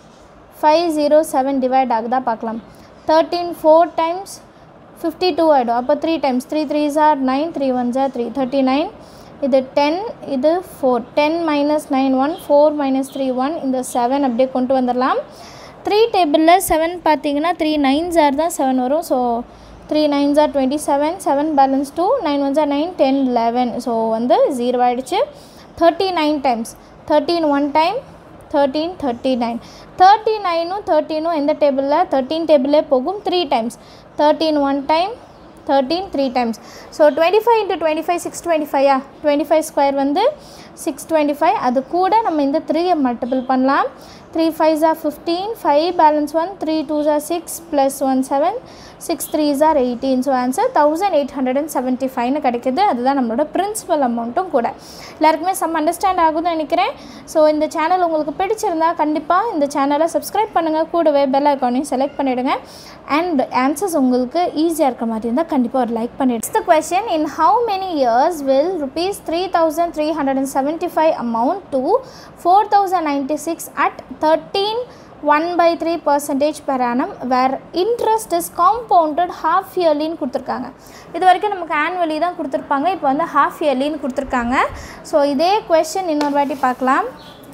ஃபைவ் ஜீரோ செவன் டிவைட் ஆகுதா பார்க்கலாம் thirteen four times fifty two ஆகிடும் அப்போ த்ரீ டைம்ஸ் த்ரீ த்ரீ ஜார் நைன் த்ரீ ஒன் ஜார் த்ரீ தேர்ட்டி நைன் இது டென் இது four ten minus nine one four minus three one இந்த செவன் அப்படியே கொண்டு வந்துடலாம் த்ரீ டேபிளில் செவன் பார்த்தீங்கன்னா த்ரீ நைன் ஜார் தான் செவன் வரும் ஸோ த்ரீ நைன் ஜார் twenty seven seven balance two nine one ஜார் நைன் டென் லெவன் ஸோ வந்து ஜீரோ ஆகிடுச்சு thirty nine times thirteen one time thirteen thirty nine thirty நைனும் தேர்ட்டீனும் எந்த டேபிளில் தேர்ட்டீன் டேபிளே போகும் three times thirteen one time thirteen three times so twenty five into twenty five six twenty ஃபைவா twenty five square வந்து six twenty five அது கூட நம்ம இந்த த்ரீயை மல்டிபிள் பண்ணலாம் த்ரீ ஃபைவ் ஜா fifteen five balance one three two ஜா six plus one seven six threes are eighteen so answer thousand eight hundred and seventy ஃபைவ்னு கிடைக்குது அதுதான் நம்மளோட பிரின்சிபல் அமௌண்ட்டும் கூட எல்லாருக்குமே சம் அண்டர்ஸ்டாண்ட் ஆகுதுன்னு நினைக்கிறேன் ஸோ இந்த சேனல் உங்களுக்கு பிடிச்சிருந்தா கண்டிப்பாக இந்த சேனலை சப்ஸ்கிரைப் பண்ணுங்கள் கூடவே பெல் ஐக்கானையும் செலக்ட் பண்ணிவிடுங்க அண்ட் ஆன்சர்ஸ் உங்களுக்கு ஈஸியாக இருக்க மாதிரி இருந்தால் கண்டிப்பாக ஒரு லைக் பண்ணிவிடுங்க the question in how many years will rupees three thousand three hundred and seventy five amount to four thousand ninety six at thirteen one by three percentage per annum where interest is compounded half இயர்லின்னு கொடுத்துருக்காங்க இது வரைக்கும் நமக்கு annually தான் கொடுத்துருப்பாங்க இப்போ வந்து half இயர்லின்னு கொடுத்துருக்காங்க ஸோ இதே கொஷின் இன்னொரு வாட்டி பார்க்கலாம்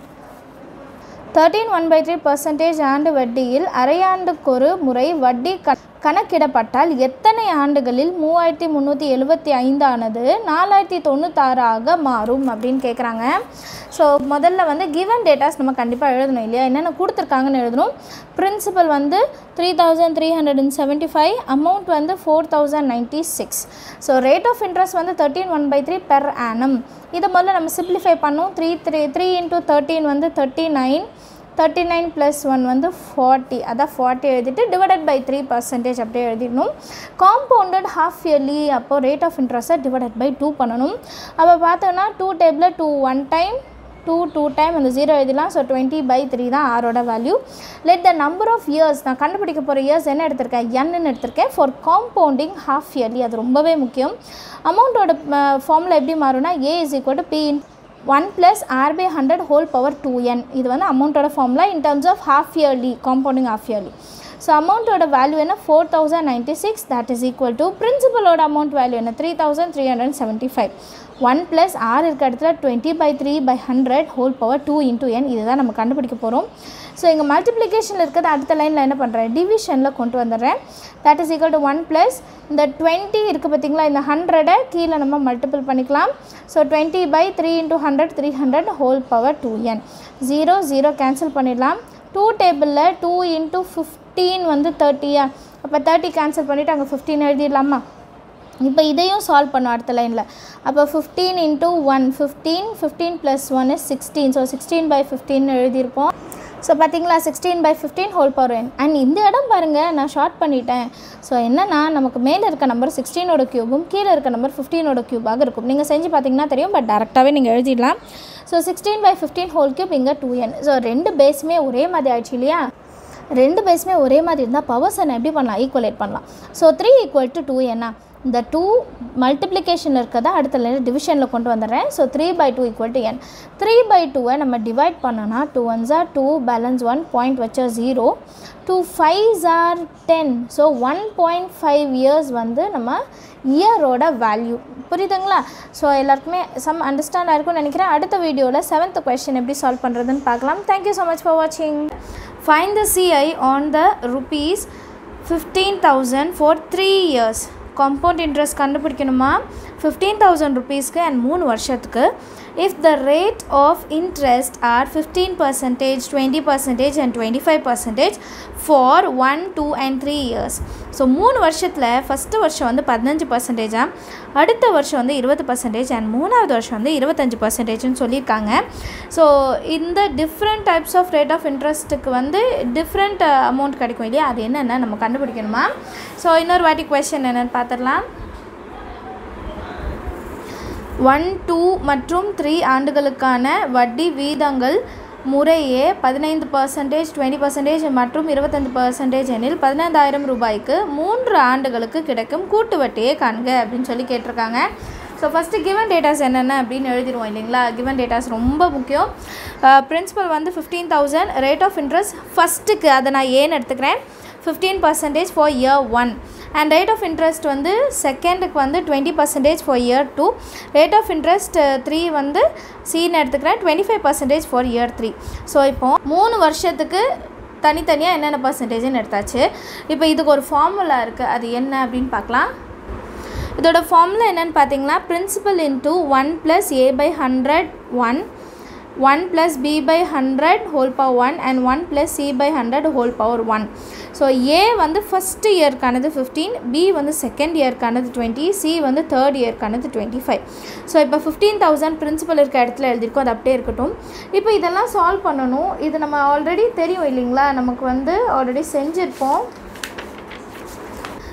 thirteen one by three percentage ஆண்டு வட்டியில் அரையாண்டுக்கொரு முறை வட்டி க கணக்கிடப்பட்டால் எத்தனை ஆண்டுகளில் மூவாயிரத்தி முந்நூற்றி எழுபத்தி ஐந்தானது நாலாயிரத்தி தொண்ணூத்தாறாக மாறும் அப்படின்னு கேட்குறாங்க ஸோ முதல்ல வந்து கிவன் டேட்டாஸ் நம்ம கண்டிப்பாக எழுதணும் இல்லையா என்னென்ன கொடுத்துருக்காங்கன்னு எழுதணும் பிரின்சிபல் வந்து three thousand three hundred and seventy five amount வந்து four thousand ninety six so rate of interest வந்து thirteen one by three per annum இதை முதல்ல நம்ம சிம்பிளிஃபை பண்ணோம் three three three into thirteen வந்து thirty nine thirty nine plus one வந்து forty அதான் forty எழுதிட்டு டிவைடட் பை த்ரீ பர்சன்டேஜ் அப்படியே எழுதிடணும் காம்பவுண்டட் ஹாஃப் இயர்லி அப்போது ரேட் ஆஃப் இன்ட்ரெஸ்ட்டை டிவைடட் பை டூ பண்ணணும் அப்போ பார்த்தோன்னா டூ டேபிளில் two one time two two time அந்த ஜீரோ எழுதிடலாம் ஸோ டுவெண்ட்டி பை த்ரீ தான் ஆரோட value let the number of years நான் கண்டுபிடிக்க போகிற இயர்ஸ் என்ன எடுத்திருக்கேன் என்னன்னு எடுத்திருக்கேன் ஃபார் காம்பவுண்டிங் ஹாஃப் இயர்லி அது ரொம்பவே முக்கியம் அமௌண்ட்டோட ஃபார்முலா எப்படி மாறும்னா A is equal to P one plus R by hundred whole power two N இது வந்து அமௌண்ட்டோட formula in terms of half yearly compounding half yearly so அமௌண்ட்டோட வேல்யூ என்ன four thousand ninety six that is equal to பிரின்சிபலோட amount value என்ன three thousand three hundred seventy five one plus R இருக்க இடத்துல twenty by three by hundred whole power two into N இதுதான் நம்ம கண்டுபிடிக்க போகிறோம் ஸோ இங்கே மல்டிப்ளிகேஷனில் இருக்கிறது அடுத்த லைனில் என்ன பண்ணுறேன் டிவிஷனில் கொண்டு வந்துடுறேன் that is equal to one plus இந்த டுவெண்ட்டி இருக்குது பார்த்திங்களா இந்த ஹண்ட்ரடை கீழே நம்ம மல்டிபிள் பண்ணிக்கலாம் so twenty by three into hundred three hundred whole power two N zero zero cancel பண்ணிடலாம் டூ டேபிளில் டூ இன்ட்டு ஃபிஃப்டீன் வந்து தேர்ட்டியா அப்போ தேர்ட்டி கேன்சல் பண்ணிவிட்டு அங்கே ஃபிஃப்டீன் எழுதிடலாமா இப்போ இதையும் சால்வ் பண்ணோம் அடுத்த லைனில் அப்போ fifteen into one fifteen fifteen plus one is sixteen so sixteen by fifteen எழுதியிருப்போம் ஸோ பார்த்தீங்களா sixteen by fifteen whole power N and இந்த இடம் பாருங்கள் நான் ஷார்ட் பண்ணிட்டேன் ஸோ என்னென்னா நமக்கு மேலே இருக்க நம்பர் சிக்ஸ்டீனோட க்யூபும் கீழே இருக்க நம்பர் ஃபிஃப்டீனோட க்யூபாக இருக்கும் நீங்கள் செஞ்சு பார்த்தீங்கன்னா தெரியும் பட் டேரெக்டாகவே நீங்கள் எழுதிடலாம் so sixteen by fifteen whole cube இங்கே டூ என் ஸோ ரெண்டு பேஸுமே ஒரே மாதிரி ஆயிடுச்சு இல்லையா ரெண்டு பேஸுமே ஒரே மாதிரி இருந்தால் பவர்ஸ் என்ன எப்படி பண்ணலாம் ஈக்குவலேட் பண்ணலாம் so three equal to two என்ன இந்த டூ மல்டிப்ளிகேஷனில் இருக்கிறத அடுத்த லைனில் டிவிஷனில் கொண்டு வந்துடுறேன் so three by two equal to N three by டூவை நம்ம டிவைட் பண்ணோன்னா two ones are two balance one point வச்சா zero two fives are ten so one point five years வந்து நம்ம இயரோட வேல்யூ புரியுதுங்களா ஸோ எல்லாருக்குமே சம் அண்டர்ஸ்டாண்ட் ஆயிருக்கும்னு நினைக்கிறேன் அடுத்த வீடியோவில் செவன்த் கொஸ்டின் எப்படி சால்வ் பண்ணுறதுன்னு பார்க்கலாம் தேங்க்யூ ஸோ மச் ஃபார் வாட்சிங் find the CI on the rupees fifteen thousand for three years compound interest கண்டுபிடிக்கணுமா ஃபிஃப்டீன் தௌசண்ட் ருபீஸ்க்கு அண்ட் மூணு வருஷத்துக்கு if the rate of interest are fifteen percentage twenty percentage and twenty five percentage for one two and three years so மூணு வருஷத்தில் first வருஷம் வந்து பதினஞ்சு பர்சன்டேஜாக அடுத்த வருஷம் வந்து இருபது பர்சன்டேஜ் அண்ட் மூணாவது வருஷம் வந்து இருபத்தஞ்சு பர்சன்டேஜ்னு சொல்லியிருக்காங்க ஸோ இந்த different types of rate of இன்ட்ரெஸ்ட்டுக்கு வந்து டிஃப்ரெண்ட் அமௌண்ட் கிடைக்கும் இல்லையா அது என்னென்ன நம்ம கண்டுபிடிக்கணுமா ஸோ இன்னொரு வாட்டி கொஷின் என்னென்னு பார்த்துடலாம் ஒன் டூ மற்றும் த்ரீ ஆண்டுகளுக்கான வட்டி வீதங்கள் முறையே பதினைந்து பர்சன்டேஜ் டுவெண்ட்டி பர்சன்டேஜ் மற்றும் இருபத்தஞ்சு பர்சன்டேஜ் எனில் பதினைந்தாயிரம் ரூபாய்க்கு மூன்று ஆண்டுகளுக்கு கிடைக்கும் கூட்டு வட்டியை காண்க அப்படின்னு சொல்லி கேட்டிருக்காங்க ஸோ ஃபஸ்ட்டு கிவன் டேட்டாஸ் என்னென்ன அப்படின்னு எழுதிடுவோம் இல்லைங்களா கிவன் டேட்டாஸ் ரொம்ப முக்கியம் பிரின்சிபல் வந்து fifteen thousand rate of interest ஃபஸ்ட்டுக்கு அதை நான் ஏன்னு எடுத்துக்கிறேன் fifteen percentage for year one and rate of interest வந்து செகண்டுக்கு வந்து twenty percentage for year two rate of interest three வந்து சின்னு எடுத்துக்கிறேன் twenty five percentage for year three so இப்போது மூணு வருஷத்துக்கு தனித்தனியாக என்னென்ன பர்சன்டேஜ்னு எடுத்தாச்சு இப்போ இதுக்கு ஒரு ஃபார்முலா இருக்குது அது என்ன அப்படின்னு பார்க்கலாம் இதோட ஃபார்முலா என்னென்னு பார்த்தீங்கன்னா principal into one plus A by hundred one one plus B by hundred whole power one and one plus C by hundred whole power one so A வந்து ஃபஸ்ட் இயர்க்கானது ஃபிஃப்டீன் பி வந்து second இயர்க்கானது twenty C வந்து third இயர்க்கானது twenty five so இப்போ fifteen thousand principal இருக்க இடத்துல எழுதியிருக்கோம் அது அப்படியே இருக்கட்டும் இப்போ இதெல்லாம் சால்வ் பண்ணணும் இது நம்ம ஆல்ரெடி தெரியும் இல்லைங்களா நமக்கு வந்து ஆல்ரெடி செஞ்சுருப்போம்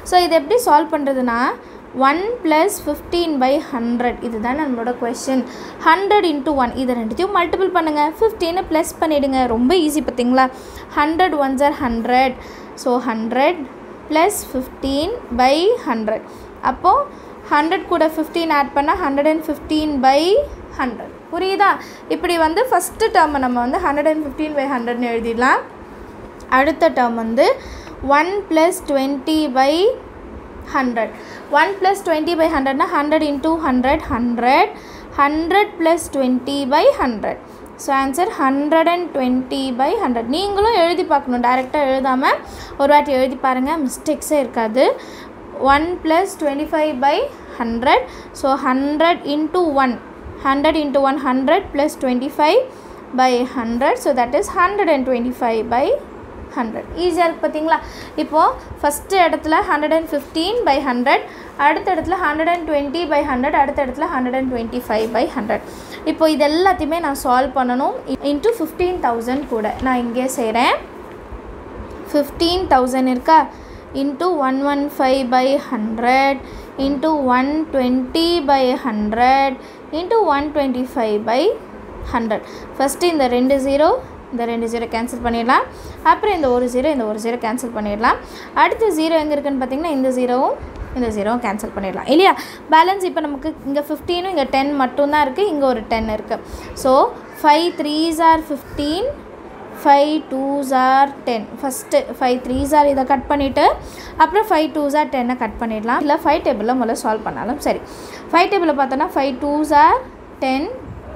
ஸோ இது எப்படி சால்வ் பண்ணுறதுனா one plus fifteen by hundred இதுதான் நம்மளோட கொஷின் ஹண்ட்ரட் இன்ட்டு ஒன் இதை ரெண்டுத்தையும் மல்டிபிள் பண்ணுங்கள் ஃபிஃப்டீனை ப்ளஸ் பண்ணிவிடுங்க ரொம்ப ஈஸி பார்த்தீங்களா hundred ones are hundred so hundred plus fifteen by hundred அப்போது ஹண்ட்ரட் கூட ஃபிஃப்டீன் ஆட் பண்ணால் hundred and fifteen by hundred புரியுதா இப்படி வந்து ஃபஸ்ட்டு டேர்மை நம்ம வந்து ஹண்ட்ரட் அண்ட் ஃபிஃப்டீன் பை ஹண்ட்ரட்னு எழுதிடலாம் அடுத்த டேர்ம் வந்து one plus twenty by hundred one plus twenty by ஹண்ட்ரட்னா hundred into hundred hundred hundred plus twenty by hundred so answer hundred and twenty by hundred நீங்களும் எழுதி பார்க்கணும் டேரெக்டாக எழுதாமல் ஒரு வாட்டி எழுதி பாருங்கள் மிஸ்டேக்ஸே இருக்காது one plus twenty five by hundred so hundred into one hundred into one hundred plus twenty five by hundred so that is hundred and twenty five by hundred ஈஸியாக இருக்குது பார்த்தீங்களா இப்போது ஃபஸ்ட்டு இடத்துல hundred and fifteen by hundred அடுத்த இடத்துல hundred and twenty by hundred அடுத்த இடத்துல hundred and twenty five by hundred இப்போ இது எல்லாத்தையுமே நான் சால்வ் பண்ணணும் இன்ட்டு ஃபிஃப்டீன் தௌசண்ட் கூட நான் இங்கே செய்கிறேன் ஃபிஃப்டீன் தௌசண்ட் இருக்கா into one one five by hundred into one twenty by hundred into one twenty five by hundred first இந்த ரெண்டு ஜீரோ இந்த ரெண்டு ஜீரோ கேன்சல் பண்ணிடலாம் அப்புறம் இந்த ஒரு ஜீரோ இந்த ஒரு ஜீரோ கேன்சல் பண்ணிடலாம் அடுத்த ஜீரோ எங்கே இருக்குன்னு பார்த்தீங்கன்னா இந்த ஜீரோவும் இந்த ஜீரோவும் கேன்சல் பண்ணிடலாம் இல்லையா பேலன்ஸ் இப்போ நமக்கு இங்கே ஃபிஃப்டீனும் இங்கே டென் மட்டும்தான் இருக்குது இங்கே ஒரு டென் இருக்குது so five threes are fifteen five twos are ten first five threes are இதை கட் பண்ணிவிட்டு அப்புறம் ஃபைவ் டூஸ் ஆர் டென்னை கட் பண்ணிடலாம் இல்லை ஃபைவ் டேபிளில் முதல்ல சால்வ் பண்ணாலும் சரி ஃபைவ் டேபிளில் பார்த்தோன்னா five twos are ten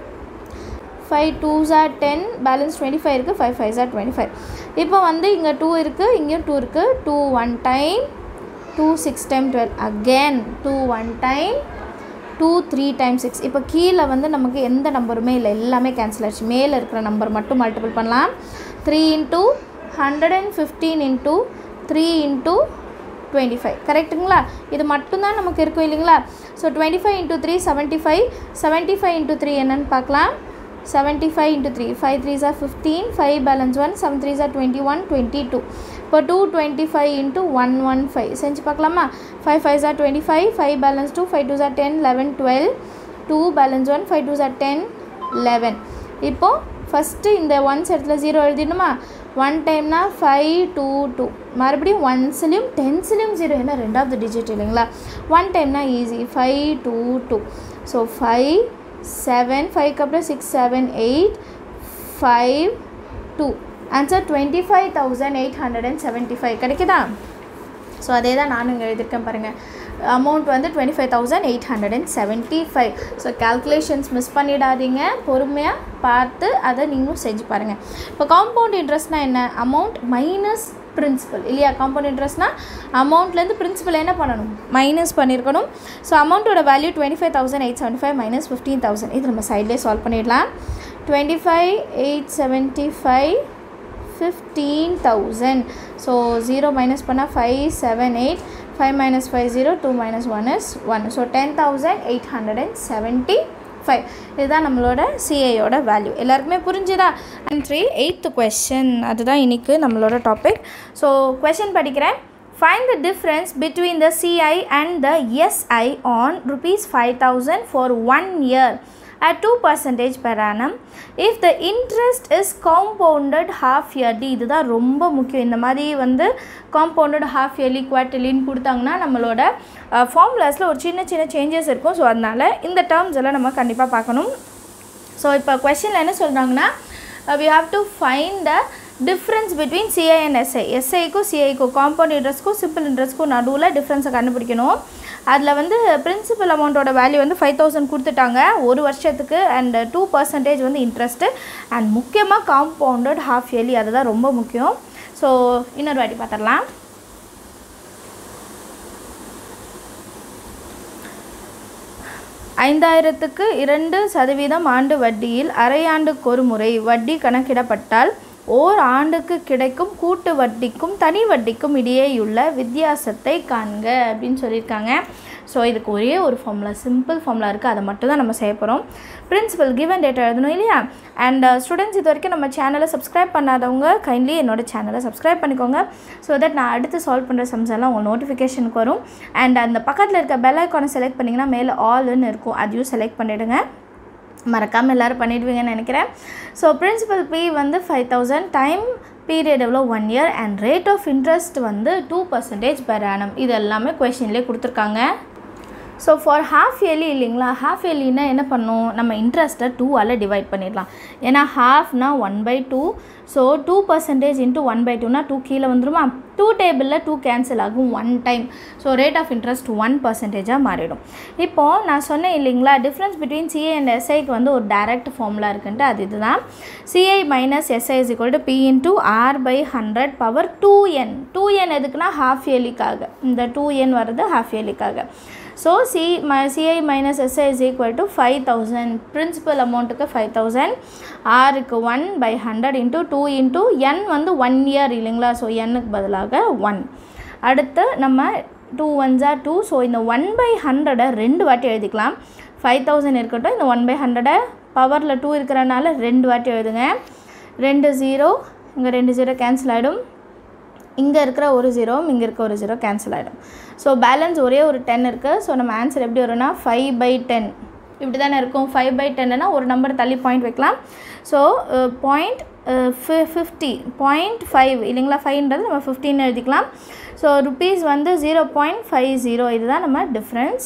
five twos are ten balance twenty five இருக்குது five fives are twenty five இப்போ வந்து இங்கே டூ இருக்குது இங்கேயும் டூ இருக்குது two one time two six time twelve again two one time two three time six இப்போ கீழே வந்து நமக்கு எந்த நம்பருமே இல்லை எல்லாமே கேன்சல் ஆச்சு மேலே இருக்கிற நம்பர் மட்டும் மல்டிபிள் பண்ணலாம் three into hundred and fifteen into three into twenty five கரெக்டுங்களா இது மட்டும்தான் நமக்கு இருக்கும் இல்லைங்களா so twenty five into three seventy five seventy five into three என்னென்னு பார்க்கலாம் seventy five into three five threes are fifteen five balance one seven threes are twenty one twenty two இப்போ two twenty five into one one five செஞ்சு பார்க்கலாமா five fives are twenty five five balance two five twos are ten eleven twelve two balance one five twos are ten eleven இப்போது first இந்த ones இடத்துல zero எழுதிடணுமா one டைம்னா five two two மறுபடியும் ஒன்ஸ்லேயும் டென்ஸ்லேயும் zero ஏன்னா ரெண்டாவது டிஜிட் இல்லைங்களா ஒன் டைம்னா easy five two two so five seven ஃபைவ்க்கு அப்புறம் six seven eight five two answer twenty five thousand eight hundred and seventy five கிடைக்குதா ஸோ அதே தான் நானும் இங்கே எழுதியிருக்கேன் பாருங்கள் அமௌண்ட் வந்து twenty five thousand eight hundred and seventy five so calculations miss பண்ணிடாதீங்க பொறுமையாக பார்த்து அதை நீங்களும் செஞ்சு பாருங்கள் இப்போ காம்பவுண்ட் இன்ட்ரெஸ்ட்னால் என்ன அமௌண்ட் மைனஸ் பிரின்சிபல் இல்லையா காம்பவுண்ட் இன்ட்ரெஸ்ட்னால் அமௌண்ட்லேருந்து பிரின்சிபல் என்ன பண்ணணும் மைனஸ் பண்ணியிருக்கணும் ஸோ அமௌண்ட்டோட value twenty five thousand eight seventy five minus fifteen thousand இது நம்ம சைட்லேயே சால்வ் பண்ணிடலாம் twenty five eight seventy five fifteen thousand so zero minus பண்ணால் five seven eight five minus five zero two minus one is one so ten thousand eight hundred and seventy five இதுதான் நம்மளோட சிஐயோட value எல்லாருக்குமே புரிஞ்சுதா and three eighth question அதுதான் இன்றைக்கு நம்மளோட topic so question படிக்கிறேன் Find the difference between the CI and the SI on rupees 5000 for one year at 2 percentage per annum if the interest is compounded half yearly இதுதான் ரொம்ப முக்கியம் இந்த மாதிரி வந்து காம்பவுண்டட் half yearly குவார்டர்லின்னு கொடுத்தாங்கன்னா நம்மளோட ஃபார்முலாஸில் ஒரு சின்ன சின்ன சேஞ்சஸ் இருக்கும் ஸோ அதனால் இந்த டேர்ம்ஸ் எல்லாம் நம்ம கண்டிப்பாக பார்க்கணும் ஸோ இப்போ கொஷனில் என்ன சொல்கிறாங்கன்னா we have to find the difference between CI and SI எஸ்ஐக்கும் சிஐக்கும் காம்பவுண்ட் இன்ட்ரெஸ்ட்க்கும் சிம்பிள் இன்ட்ரெஸ்ட்க்கும் நடுவில் டிஃப்ரென்ஸை கண்டுபிடிக்கணும் அதில் வந்து பிரின்சிபல் அமௌண்ட்டோட வேல்யூ வந்து ஃபைவ் தௌசண்ட் கொடுத்துட்டாங்க ஒரு வருஷத்துக்கு அண்ட் டூ பர்சன்டேஜ் வந்து இன்ட்ரெஸ்ட்டு அண்ட் முக்கியமாக காம்பவுண்டட் ஹாஃப் இயர்லி அதுதான் ரொம்ப முக்கியம் ஸோ இன்னொரு வாட்டி பார்த்துடலாம் ஐந்தாயிரத்துக்கு இரண்டு சதவீதம் ஆண்டு வட்டியில் அரையாண்டுக்கு ஒரு முறை வட்டி கணக்கிடப்பட்டால் ஓர் ஆண்டுக்கு கிடைக்கும் கூட்டு வட்டிக்கும் தனி வட்டிக்கும் இடையேயுள்ள வித்தியாசத்தை காண்க அப்படின்னு சொல்லியிருக்காங்க ஸோ இதுக்கு ஒரே ஒரு ஃபார்முலா சிம்பிள் ஃபார்முலா இருக்குது அதை மட்டும் தான் நம்ம செய்ய போகிறோம் பிரின்சிபல் கிவன் டேட்டா எழுதணும் இல்லையா அண்ட் ஸ்டூடெண்ட்ஸ் இது வரைக்கும் நம்ம சேனலை சப்ஸ்கிரைப் பண்ணாதவங்க கைண்ட்லி என்னோட சேனலை சப்ஸ்கிரைப் பண்ணிக்கோங்க ஸோ தட் நான் அடுத்து சால்வ் பண்ணுற சம்ஸ் எல்லாம் உங்கள் நோட்டிஃபிகேஷனுக்கு வரும் அண்ட் அந்த பக்கத்தில் இருக்க பெல் ஐக்கானை செலக்ட் பண்ணிங்கன்னா மேலே ஆல்னு இருக்கும் அதையும் செலக்ட் பண்ணிவிடுங்க மறக்காமல் எல்லோரும் பண்ணிடுவீங்கன்னு நினைக்கிறேன் ஸோ பிரின்சிபல் பி வந்து ஃபைவ் தௌசண்ட் டைம் பீரியட் எவ்வளோ one year and rate of interest வந்து டூ பர்சன்டேஜ் பெர் ஆனம் இது எல்லாமே கொஷின்லேயே கொடுத்துருக்காங்க ஸோ ஃபார் ஹாஃப் இயர்லி இல்லைங்களா ஹாஃப் இயர்லினா என்ன பண்ணும் நம்ம இன்ட்ரெஸ்ட்டை டூவால் டிவைட் பண்ணிடலாம் ஏன்னா ஹாஃப்னா one by two so two percentage into one by டூனா டூ கீழே வந்துருமா டூ டேபிளில் டூ கேன்சல் ஆகும் one time so rate of interest one பர்சன்டேஜாக மாறிடும் இப்போது நான் சொன்னேன் இல்லைங்களா டிஃப்ரென்ஸ் பிட்வீன் சிஏ அண்ட் எஸ்ஐக்கு வந்து ஒரு டைரக்ட் ஃபார்முலா இருக்குன்ட்டு அது இதுதான் CI minus SI is equal to P into R by hundred power two N two N எதுக்குன்னா ஹாஃப் இயர்லிக்காக இந்த டூ என் வர்றது ஹாஃப் இயர்லிக்காக ஸோ சி ம CI minus SI is equal to five thousand principal அமௌண்ட்டுக்கு five thousand ஆருக்கு one by hundred into two into N வந்து one year இல்லைங்களா ஸோ எண்ணுக்கு பதிலாக ஒன் அடுத்து நம்ம டூ ஒன் ஜா டூ ஸோ இந்த ஒன் பை ஹண்ட்ரடை ரெண்டு வாட்டி எழுதிக்கலாம் ஃபைவ் தௌசண்ட் இருக்கட்டும் இந்த ஒன் பை ஹண்ட்ரடை பவரில் டூ இருக்கிறனால ரெண்டு வாட்டி எழுதுங்க ரெண்டு ஜீரோ இங்கே ரெண்டு ஜீரோ கேன்சல் ஆகிடும் இங்கே இருக்கிற ஒரு ஜீரோ இங்கே இருக்க ஒரு ஜீரோ கேன்சல் ஆகிடும் ஸோ பேலன்ஸ் ஒரே ஒரு டென் இருக்குது ஸோ நம்ம ஆன்சர் எப்படி வரும்னா ஃபைவ் பை டென் இப்படி தானே இருக்கும் ஃபைவ் பை டென்னுனா ஒரு நம்பர் தள்ளி பாயிண்ட் வைக்கலாம் so point fifty point five இல்லைங்களா ஃபைவ்ன்றது நம்ம ஃபிஃப்டின்னு எழுதிக்கலாம் ஸோ ருபீஸ் வந்து ஜீரோ பாயிண்ட் ஃபைவ் ஜீரோ இதுதான் நம்ம டிஃப்ரென்ஸ்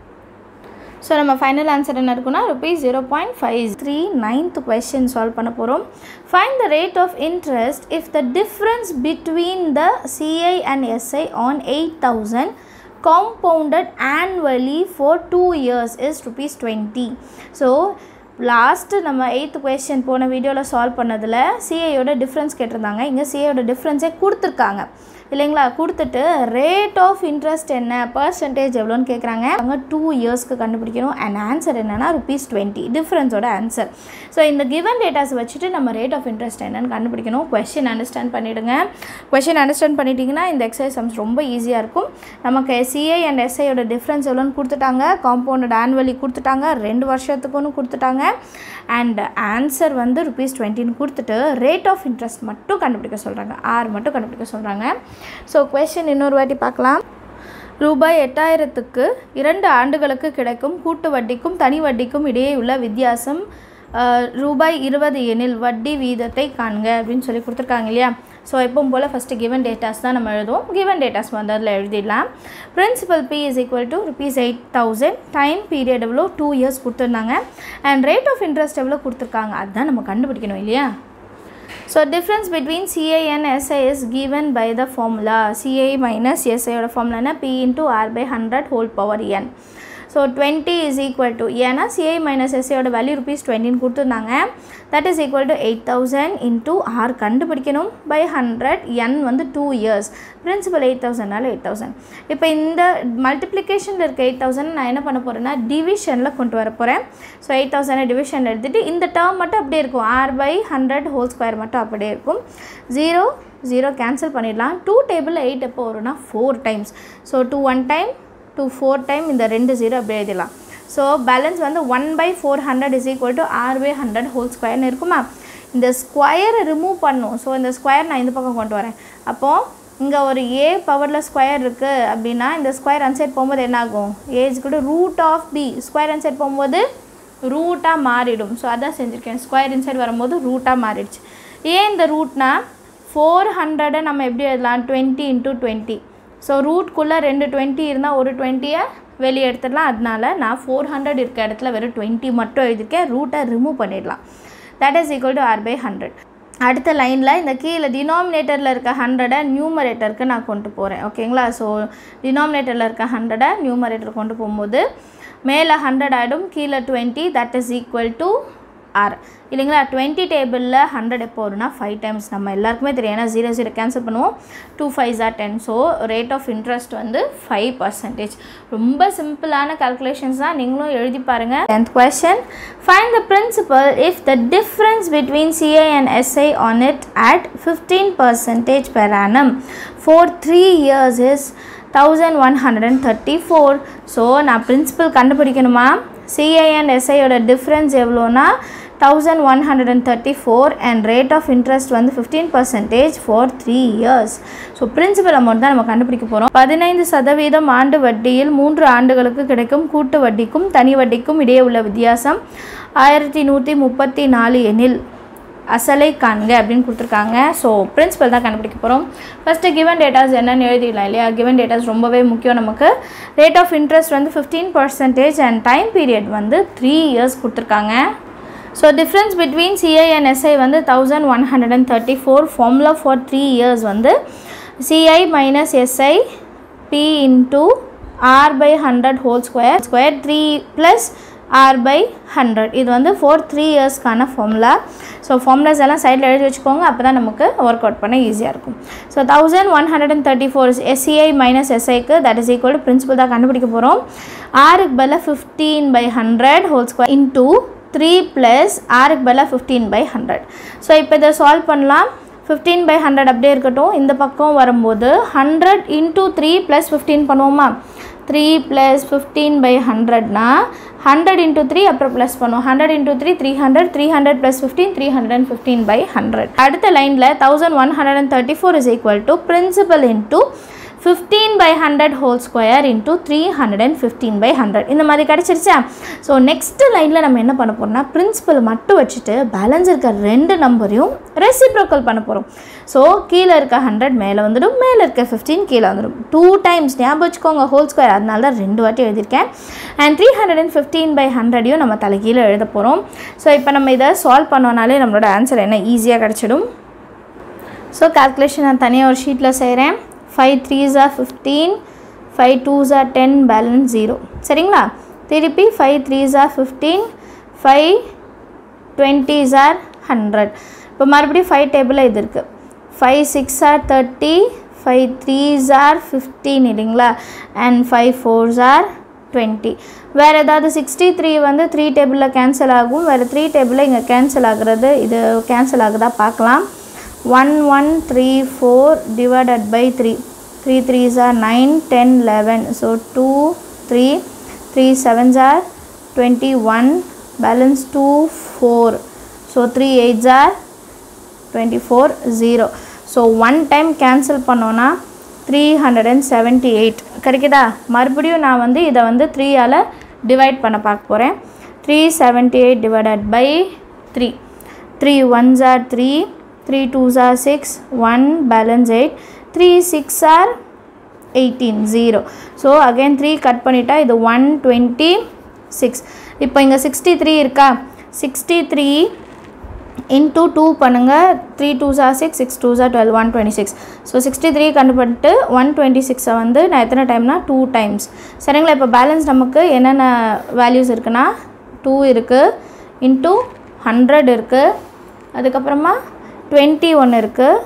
ஸோ நம்ம ஃபைனல் ஆன்சர் என்ன இருக்குன்னா rupees zero point five three ninth question solve பண்ண போகிறோம் find the rate of interest if the difference between the CI and SI on eight thousand compounded annually for two years is rupees twenty so last நம்ம eighth question போன வீடியோவில் solve பண்ணதில் சிஐயோட difference கேட்டிருந்தாங்க இங்கே சிஐயோட டிஃப்ரென்ஸே கொடுத்துருக்காங்க இல்லைங்களா கொடுத்துட்டு ரேட் ஆஃப் இன்ட்ரெஸ்ட் என்ன பர்சன்டேஜ் எவ்வளோன்னு கேட்குறாங்க அவங்க டூ இயர்ஸ்க்கு கண்டுபிடிக்கணும் அண்ட் ஆன்சர் என்னென்னா ருபீஸ் டுவெண்ட்டி டிஃப்ரென்ஸோட ஆன்சர் ஸோ இந்த கிவன் டேட்டாஸ் வச்சுட்டு நம்ம ரேட் ஆஃப் இன்ட்ரெஸ்ட் என்னன்னு கண்டுபிடிக்கணும் கொஷின் அண்டர்ஸ்டாண்ட் பண்ணிவிடுங்க கொஷின் அண்டர்ஸ்டாண்ட் பண்ணிட்டீங்கன்னா இந்த எக்ஸசைஸ் சம்ஸ் ரொம்ப ஈஸியாக இருக்கும் நமக்கு சிஐ அண்ட் எஸ்ஐயோட டிஃப்ரென்ஸ் எவ்வளோன்னு கொடுத்துட்டாங்க காம்பவுண்டட் ஆனுவலி கொடுத்துட்டாங்க ரெண்டு வருஷத்துக்குன்னு கொடுத்துட்டாங்க அண்ட் ஆன்சர் வந்து ருபீஸ் டுவெண்ட்டின்னு கொடுத்துட்டு ரேட் ஆஃப் இன்ட்ரெஸ்ட் மட்டும் கண்டுபிடிக்க சொல்கிறாங்க ஆறு மட்டும் கண்டுபிடிக்க சொல்கிறாங்க ஸோ கொஷின் இன்னொரு வாட்டி பார்க்கலாம் ரூபாய் எட்டாயிரத்துக்கு இரண்டு ஆண்டுகளுக்கு கிடைக்கும் கூட்டு வட்டிக்கும் தனி வட்டிக்கும் இடையே உள்ள வித்தியாசம் ரூபாய் இருபது எனில் வட்டி வீதத்தை காண்க அப்படின்னு சொல்லி கொடுத்துருக்காங்க இல்லையா ஸோ எப்பவும் போல் ஃபஸ்ட்டு கிவன் டேட்டாஸ் தான் நம்ம எழுதுவோம் கிவன் டேட்டாஸ் வந்து அதில் எழுதிடலாம் principal P is equal to rupees eight thousand time period எவ்வளோ டூ இயர்ஸ் கொடுத்துருந்தாங்க அண்ட் ரேட் ஆஃப் இன்ட்ரெஸ்ட் எவ்வளோ கொடுத்துருக்காங்க அதுதான் நம்ம கண்டுபிடிக்கணும் இல்லையா So difference between CA and SI is given by the formula CA minus SI ஓட formula என்ன P into R by 100 whole power N so twenty is equal to ஏன்னா CI minus எஸ்ஐயோட வேல்யூ ருபீஸ் டுவெண்ட்டின்னு கொடுத்துருந்தாங்க that is equal to eight thousand into R கண்டுபிடிக்கணும் by hundred N வந்து two years principal எயிட் தௌசண்ட்னால eight thousand இப்போ இந்த மல்டிப்ளிகேஷனில் இருக்க எயிட் தௌசண்ட் நான் என்ன பண்ண போகிறேன்னா டிவிஷனில் கொண்டு வர போகிறேன் ஸோ எயிட் தௌசண்ட் டிவிஷன் எடுத்துகிட்டு இந்த டேர்ம் மட்டும் அப்படியே இருக்கும் R by hundred whole square மட்டும் அப்படியே இருக்கும் ஜீரோ ஜீரோ கேன்சல் பண்ணிடலாம் டூ டேபிள் எயிட் எப்போ வரும்னா four times so two one time two four time இந்த ரெண்டு ஜீரோ அப்படியே எழுதிடலாம் ஸோ பேலன்ஸ் வந்து one by four hundred is equal to R by hundred whole ஸ்கொயர்னு இருக்குமா இந்த ஸ்கொயரை ரிமூவ் பண்ணும் ஸோ இந்த ஸ்கொயர் நான் இந்த பக்கம் கொண்டு வரேன் அப்போது இங்கே ஒரு ஏ பவரில் ஸ்கொயர் இருக்குது அப்படின்னா இந்த ஸ்கொயர் அன்சைட் போகும்போது என்ன ஆகும் ஏஜ் கூட ரூட் ஆஃப் பி ஸ்கொயர் அன்சைட் போகும்போது ரூட்டாக மாறிடும் ஸோ அதான் செஞ்சுருக்கேன் ஸ்கொயர் இன்சைட் வரும்போது ரூட்டாக மாறிடுச்சு ஏன் இந்த ரூட்னா ஃபோர் ஹண்ட்ரடை நம்ம எப்படி எழுதலாம் டுவெண்ட்டி இன்ட்டு டுவெண்ட்டி ஸோ ரூட்குள்ளே ரெண்டு டுவெண்ட்டி இருந்தால் ஒரு டுவெண்ட்டியை வெளியே எடுத்துடலாம் அதனால நான் ஃபோர் ஹண்ட்ரட் இருக்க இடத்துல வெறும் டுவெண்ட்டி மட்டும் எழுதிருக்கேன் ரூட்டை ரிமூவ் பண்ணிடலாம் that is equal to R by hundred அடுத்த லைனில் இந்த கீழே டினாமினேட்டரில் இருக்க ஹண்ட்ரடை நியூமரேட்டருக்கு நான் கொண்டு போகிறேன் ஓகேங்களா ஸோ டினாமினேட்டரில் இருக்க ஹண்ட்ரடை நியூமரேட்டர் கொண்டு போகும்போது மேலே ஹண்ட்ரட் ஆகிடும் கீழே twenty that is equal to R இல்லைங்களா டுவெண்ட்டி டேபிளில் ஹண்ட்ரட் எப்போ வரும்னா ஃபைவ் டைம்ஸ் நம்ம எல்லாருக்குமே தெரியும் ஏன்னா ஜீரோ ஜீரோ கேன்சல் பண்ணுவோம் டூ ஃபைவ் ஜார் ten so rate of interest வந்து ஃபைவ் பர்சன்டேஜ் ரொம்ப சிம்பிளான கால்குலேஷன்ஸ் தான் நீங்களும் எழுதி பாருங்கள் tenth question find the principal if the difference between CI and SI on it at fifteen percentage per annum for 3 years is thousand one hundred and thirty four so நான் principal கண்டுபிடிக்கணுமா CI and எஸ்ஐயோட difference எவ்வளோனா thousand one hundred and thirty four and rate of interest வந்து fifteen percentage for three years so principal amount தான் நம்ம கண்டுபிடிக்க போகிறோம் பதினைந்து சதவீதம் ஆண்டு வட்டியில் மூன்று ஆண்டுகளுக்கு கிடைக்கும் கூட்டு வட்டிக்கும் தனி வட்டிக்கும் இடையே உள்ள வித்தியாசம் ஆயிரத்தி நூற்றி முப்பத்தி நாலு எனில் அசலை காண்க அப்படின்னு கொடுத்துருக்காங்க ஸோ பிரின்சிபல் தான் கண்டுபிடிக்க போகிறோம் ஃபஸ்ட்டு கிவன் டேட்டாஸ் என்னென்னு எழுதிடலாம் இல்லையா கிவன் டேட்டாஸ் ரொம்பவே முக்கியம் நமக்கு ரேட் ஆஃப் இன்ட்ரெஸ்ட் வந்து fifteen percentage and time period வந்து த்ரீ இயர்ஸ் கொடுத்துருக்காங்க so difference between CI and SI வந்து thousand one hundred and thirty four formula for three years வந்து CI minus SI P into R by hundred whole square square three plus R by hundred இது வந்து four three இயர்ஸ்க்கான formula so formulas எல்லாம் சைடில் எழுதி வச்சுக்கோங்க அப்போ தான் நமக்கு ஒர்க் அவுட் பண்ண ஈஸியாக இருக்கும் so thousand one hundred and thirty four SCI minus எஸ்ஐக்கு that is equal to principal தான் கண்டுபிடிக்க போகிறோம் ஆருக்கு பதிலாக fifteen by hundred whole square into three plus ஆருக்கு பதிலாக ஃபிஃப்டீன் பை ஹண்ட்ரட் ஸோ இப்போ இதை சால்வ் பண்ணலாம் ஃபிஃப்டீன் பை ஹண்ட்ரட் அப்படியே இருக்கட்டும் இந்த பக்கம் வரும்போது hundred into three plus fifteen பண்ணுவோமா த்ரீ ப்ளஸ் ஃபிஃப்டீன் பை ஹண்ட்ரட்னா ஹண்ட்ரட் இன்டூ த்ரீ அப்புறம் ப்ளஸ் பண்ணுவோம் hundred into three three hundred three hundred plus fifteen three hundred and fifteen by hundred அடுத்த லைனில் thousand one hundred and thirty four is equal to principal into fifteen by hundred whole square into three hundred and fifteen by hundred இந்த மாதிரி கிடச்சிருச்சா so next லைனில் நம்ம என்ன பண்ண போகிறோம்னா principal மட்டும் வச்சுட்டு பேலன்ஸ் இருக்க ரெண்டு நம்பரையும் ரெசிப்ரோக்கல் பண்ண போகிறோம் ஸோ கீழே இருக்க ஹண்ட்ரட் மேலே வந்துடும் மேலே இருக்க ஃபிஃப்டீன் கீழே வந்துடும் டூ டைம்ஸ் ஞாபகம் வச்சுக்கோங்க ஹோல் ஸ்கொயர் அதனால தான் ரெண்டு வாட்டி எழுதியிருக்கேன் and three hundred and fifteen by ஹண்ட்ரடையும் நம்ம தலைகீழே எழுத போகிறோம் ஸோ இப்போ நம்ம இதை சால்வ் பண்ணோனாலே நம்மளோட ஆன்சர் என்ன ஈஸியாக கிடச்சிடும் ஸோ கால்குலேஷன் நான் தனியாக ஒரு ஷீட்டில் செய்கிறேன் five threes are fifteen five twos are ten balance zero சரிங்களா திருப்பி five threes are fifteen five twenties are hundred இப்போ மறுபடியும் ஃபைவ் டேபிளில் இது இருக்குது five six are thirty five threes are fifteen இல்லைங்களா and five fours are twenty வேறு ஏதாவது சிக்ஸ்டி த்ரீ வந்து த்ரீ டேபிளில் கேன்சல் ஆகும் வேறு த்ரீ டேபிளில் இங்கே கேன்சல் ஆகுறது இது கேன்சல் ஆகுதா பார்க்கலாம் one one three four divided by three three threes are nine ten eleven so two three three sevens are twenty one balance two four so three eights are twenty four zero so one time cancel பண்ணோன்னா three hundred and seventy eight கிடைக்குதா மறுபடியும் நான் வந்து இதை வந்து த்ரீயால் divide பண்ண பார்க்க போகிறேன் three seventy eight divided by three three ones are three three twos are six one balance eight three sixes are eighteen zero so again three cut பண்ணிட்டா இது ஒன் டுவெண்ட்டி சிக்ஸ் இப்போ இங்கே சிக்ஸ்டி த்ரீ இருக்கா sixty three into two பண்ணுங்கள் three two சார் six six two சார் twelve one twenty six so sixty three கண்டுபிட்டு one twenty சிக்ஸை வந்து நான் எத்தனை டைம்னா டூ டைம்ஸ் சரிங்களா இப்போ பேலன்ஸ் நமக்கு என்னென்ன வேல்யூஸ் இருக்குன்னா டூ இருக்குது இன்டூ ஹண்ட்ரட் இருக்குது அதுக்கப்புறமா டுவெண்ட்டி ஒன்று இருக்குது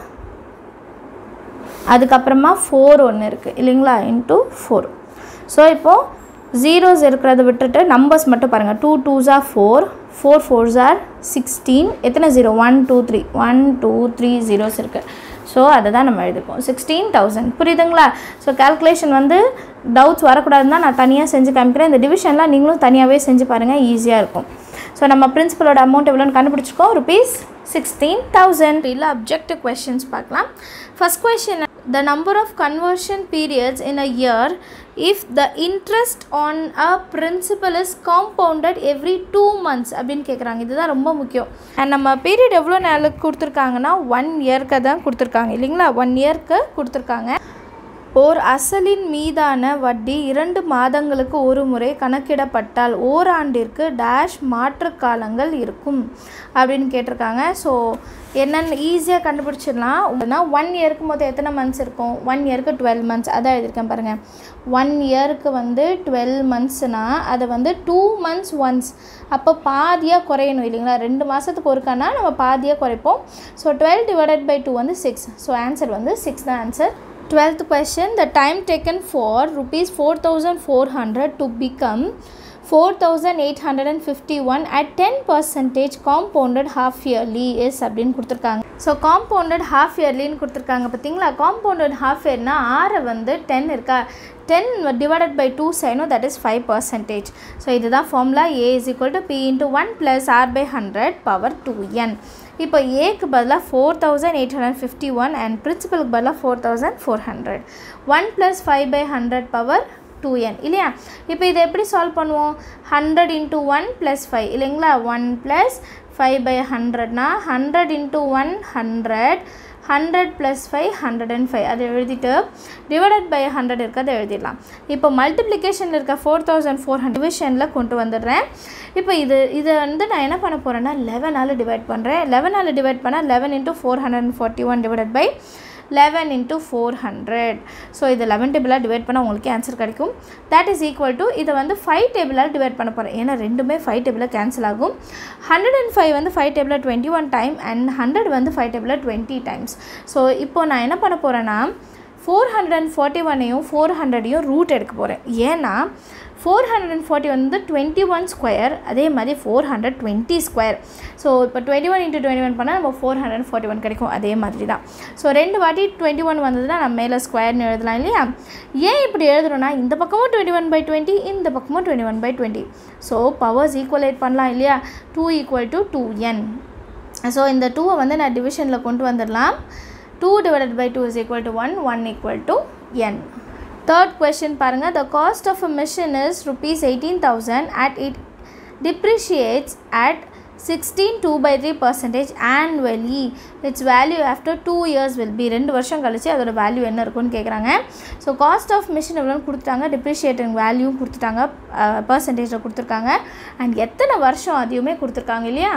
அதுக்கப்புறமா ஃபோர் ஒன்று இருக்குது இல்லைங்களா இன்ட்டு ஃபோர் ஸோ இப்போது ஜீரோஸ் இருக்கிறத விட்டுட்டு நம்பர்ஸ் மட்டும் பாருங்கள் two twos are four four fours are sixteen எத்தனை zero one two three one two three zeros இருக்குது ஸோ அதை தான் நம்ம எழுதிப்போம் சிக்ஸ்டீன் தௌசண்ட் புரியுதுங்களா ஸோ கால்குலேஷன் வந்து டவுட்ஸ் வரக்கூடாதுன்னு தான் நான் தனியாக செஞ்சு காமிக்கிறேன் இந்த டிவிஷன்லாம் நீங்களும் தனியாகவே செஞ்சு பாருங்கள் ஈஸியாக இருக்கும் ஸோ நம்ம பிரின்சிபலோட அமௌண்ட் எவ்வளோன்னு கண்டுபிடிச்சிக்கோம் ருபீஸ் சிக்ஸ்டீன் தௌசண்ட் இல்லை அப்ஜெக்டிவ் கொஷின்ஸ் பார்க்கலாம் first question the number of conversion periods in a year if the interest on a principal is compounded every two months அப்படின்னு கேட்குறாங்க இதுதான் ரொம்ப முக்கியம் அண்ட் நம்ம பீரியட் எவ்வளோ நாளுக்கு கொடுத்துருக்காங்கன்னா ஒன் இயர்க்கு தான் கொடுத்துருக்காங்க இல்லைங்களா ஒன் இயர்க்கு கொடுத்துருக்காங்க ஓர் அசலின் மீதான வட்டி இரண்டு மாதங்களுக்கு ஒரு முறை கணக்கிடப்பட்டால் ஓராண்டிற்கு டேஷ் மாற்று காலங்கள் இருக்கும் அப்படின்னு கேட்டிருக்காங்க ஸோ என்னென்ன ஈஸியாக கண்டுபிடிச்சிடலாம் அப்படின்னா ஒன் இயருக்கு மொத்தம் எத்தனை மந்த்ஸ் இருக்கும் ஒன் இயருக்கு டுவெல் மந்த்ஸ் அதான் எழுதியிருக்கேன் பாருங்கள் ஒன் இயருக்கு வந்து டுவெல் மந்த்ஸ்னால் அதை வந்து டூ மந்த்ஸ் ஒன்ஸ் அப்போ பாதியாக குறையணும் இல்லைங்களா ரெண்டு மாதத்துக்கு ஒருக்கானா நம்ம பாதியாக குறைப்போம் so twelve divided by two வந்து சிக்ஸ் ஸோ ஆன்சர் வந்து சிக்ஸ் தான் answer Twelfth question The time taken for rupees 4400 to become 4851 at 10 percentage compounded half yearly is அப்படின்னு கொடுத்துருக்காங்க ஸோ காம்பவுண்டட் ஹாஃப் இயர்லின்னு கொடுத்துருக்காங்க பார்த்தீங்களா காம்பவுண்டட் ஹாஃப் இயர்னா ஆறை வந்து டென் இருக்கா டென் டிவைடட் பை டூ சைனோ that is five percentage so இதுதான் formula A is equal to P into one plus R by hundred power two N இப்போ ஏக்கு பதிலாக four thousand eight hundred fifty one and பிரின்சிபலுக்கு பதிலாக four thousand four hundred one plus five by hundred power two N இல்லையா இப்போ இதை எப்படி solve பண்ணுவோம் hundred into one plus five இல்லைங்களா ஒன் ப்ளஸ் ஃபைவ் பை ஹண்ட்ரட்னா hundred into one hundred hundred plus five hundred and five அதை எழுதிட்டு divided by hundred இருக்க அதை எழுதிடலாம் இப்போ மல்டிப்ளிகேஷனில் இருக்க ஃபோர் தௌசண்ட் ஃபோர் ஹண்ட்ரட் டிவிஷனில் கொண்டு வந்துடுறேன் இப்போ இது இதை வந்து நான் என்ன பண்ண போகிறேன்னா லெவனால் டிவைட் பண்ணுறேன் லெவனால் டிவைட் பண்ணால் eleven into four hundred and forty one divided by eleven into four hundred so இது லெவன் டேபிளாக டிவைட் பண்ணால் உங்களுக்கு ஆன்சர் கிடைக்கும் தட் இஸ் ஈக்குவல் டு இதை வந்து ஃபைவ் டேபிளால் டிவைட் பண்ண போகிறேன் ஏன்னா ரெண்டுமே ஃபைவ் டேபிளாக கேன்சல் ஆகும் ஹண்ட்ரட் அண்ட் ஃபைவ் வந்து ஃபைவ் டேபிளாக twenty one time and hundred வந்து ஃபைவ் டேபிளாக டுவெண்ட்டி டைம்ஸ் ஸோ இப்போ நான் என்ன பண்ண போகிறேன்னா ஃபோர் ஹண்ட்ரட் அண்ட் ஃபார்ட்டி ஒன்னையும் ஃபோர் ஹண்ட்ரடையும் ரூட் எடுக்க போகிறேன் ஏன்னா ஃபோர் ஹண்ட்ரட் அண்ட் ஃபார்ட்டி வந்து டுவெண்ட்டி ஒன் ஸ்கொயர் அதே மாதிரி four hundred twenty square so இப்போ twenty one into twenty one பண்ணால் நம்ம ஃபோர் ஹண்ட்ரட் ஃபார்ட்டி ஒன் கிடைக்கும் அதே மாதிரி தான் ஸோ ரெண்டு வாட்டி டுவெண்ட்டி ஒன் வந்ததுன்னா நம்ம மேலே ஸ்கொயர்னு எழுதலாம் இல்லையா ஏன் இப்படி எழுதுறோன்னா இந்த பக்கமும் டுவெண்ட்டி ஒன் பை டுவெண்ட்டி இந்த பக்கமும் twenty one by twenty so powers equalate பண்ணலாம் இல்லையா two equal to two N so இந்த டூவை வந்து நான் டிவிஷனில் கொண்டு வந்துடலாம் two divided by two is equal to one one equal to N third question பாருங்கள் the cost of a machine is rupees eighteen thousand at it depreciates at sixteen two by three percentage annually its value after two years will be ரெண்டு வருஷம் கழிச்சு அதோட value என்ன இருக்குன்னு கேட்குறாங்க so cost of machine எவ்வளோன்னு கொடுத்துட்டாங்க depreciating வேல்யூவும் கொடுத்துட்டாங்க பர்சன்டேஜில் கொடுத்துருக்காங்க அண்ட் எத்தனை வருஷம் அதையுமே கொடுத்துருக்காங்க இல்லையா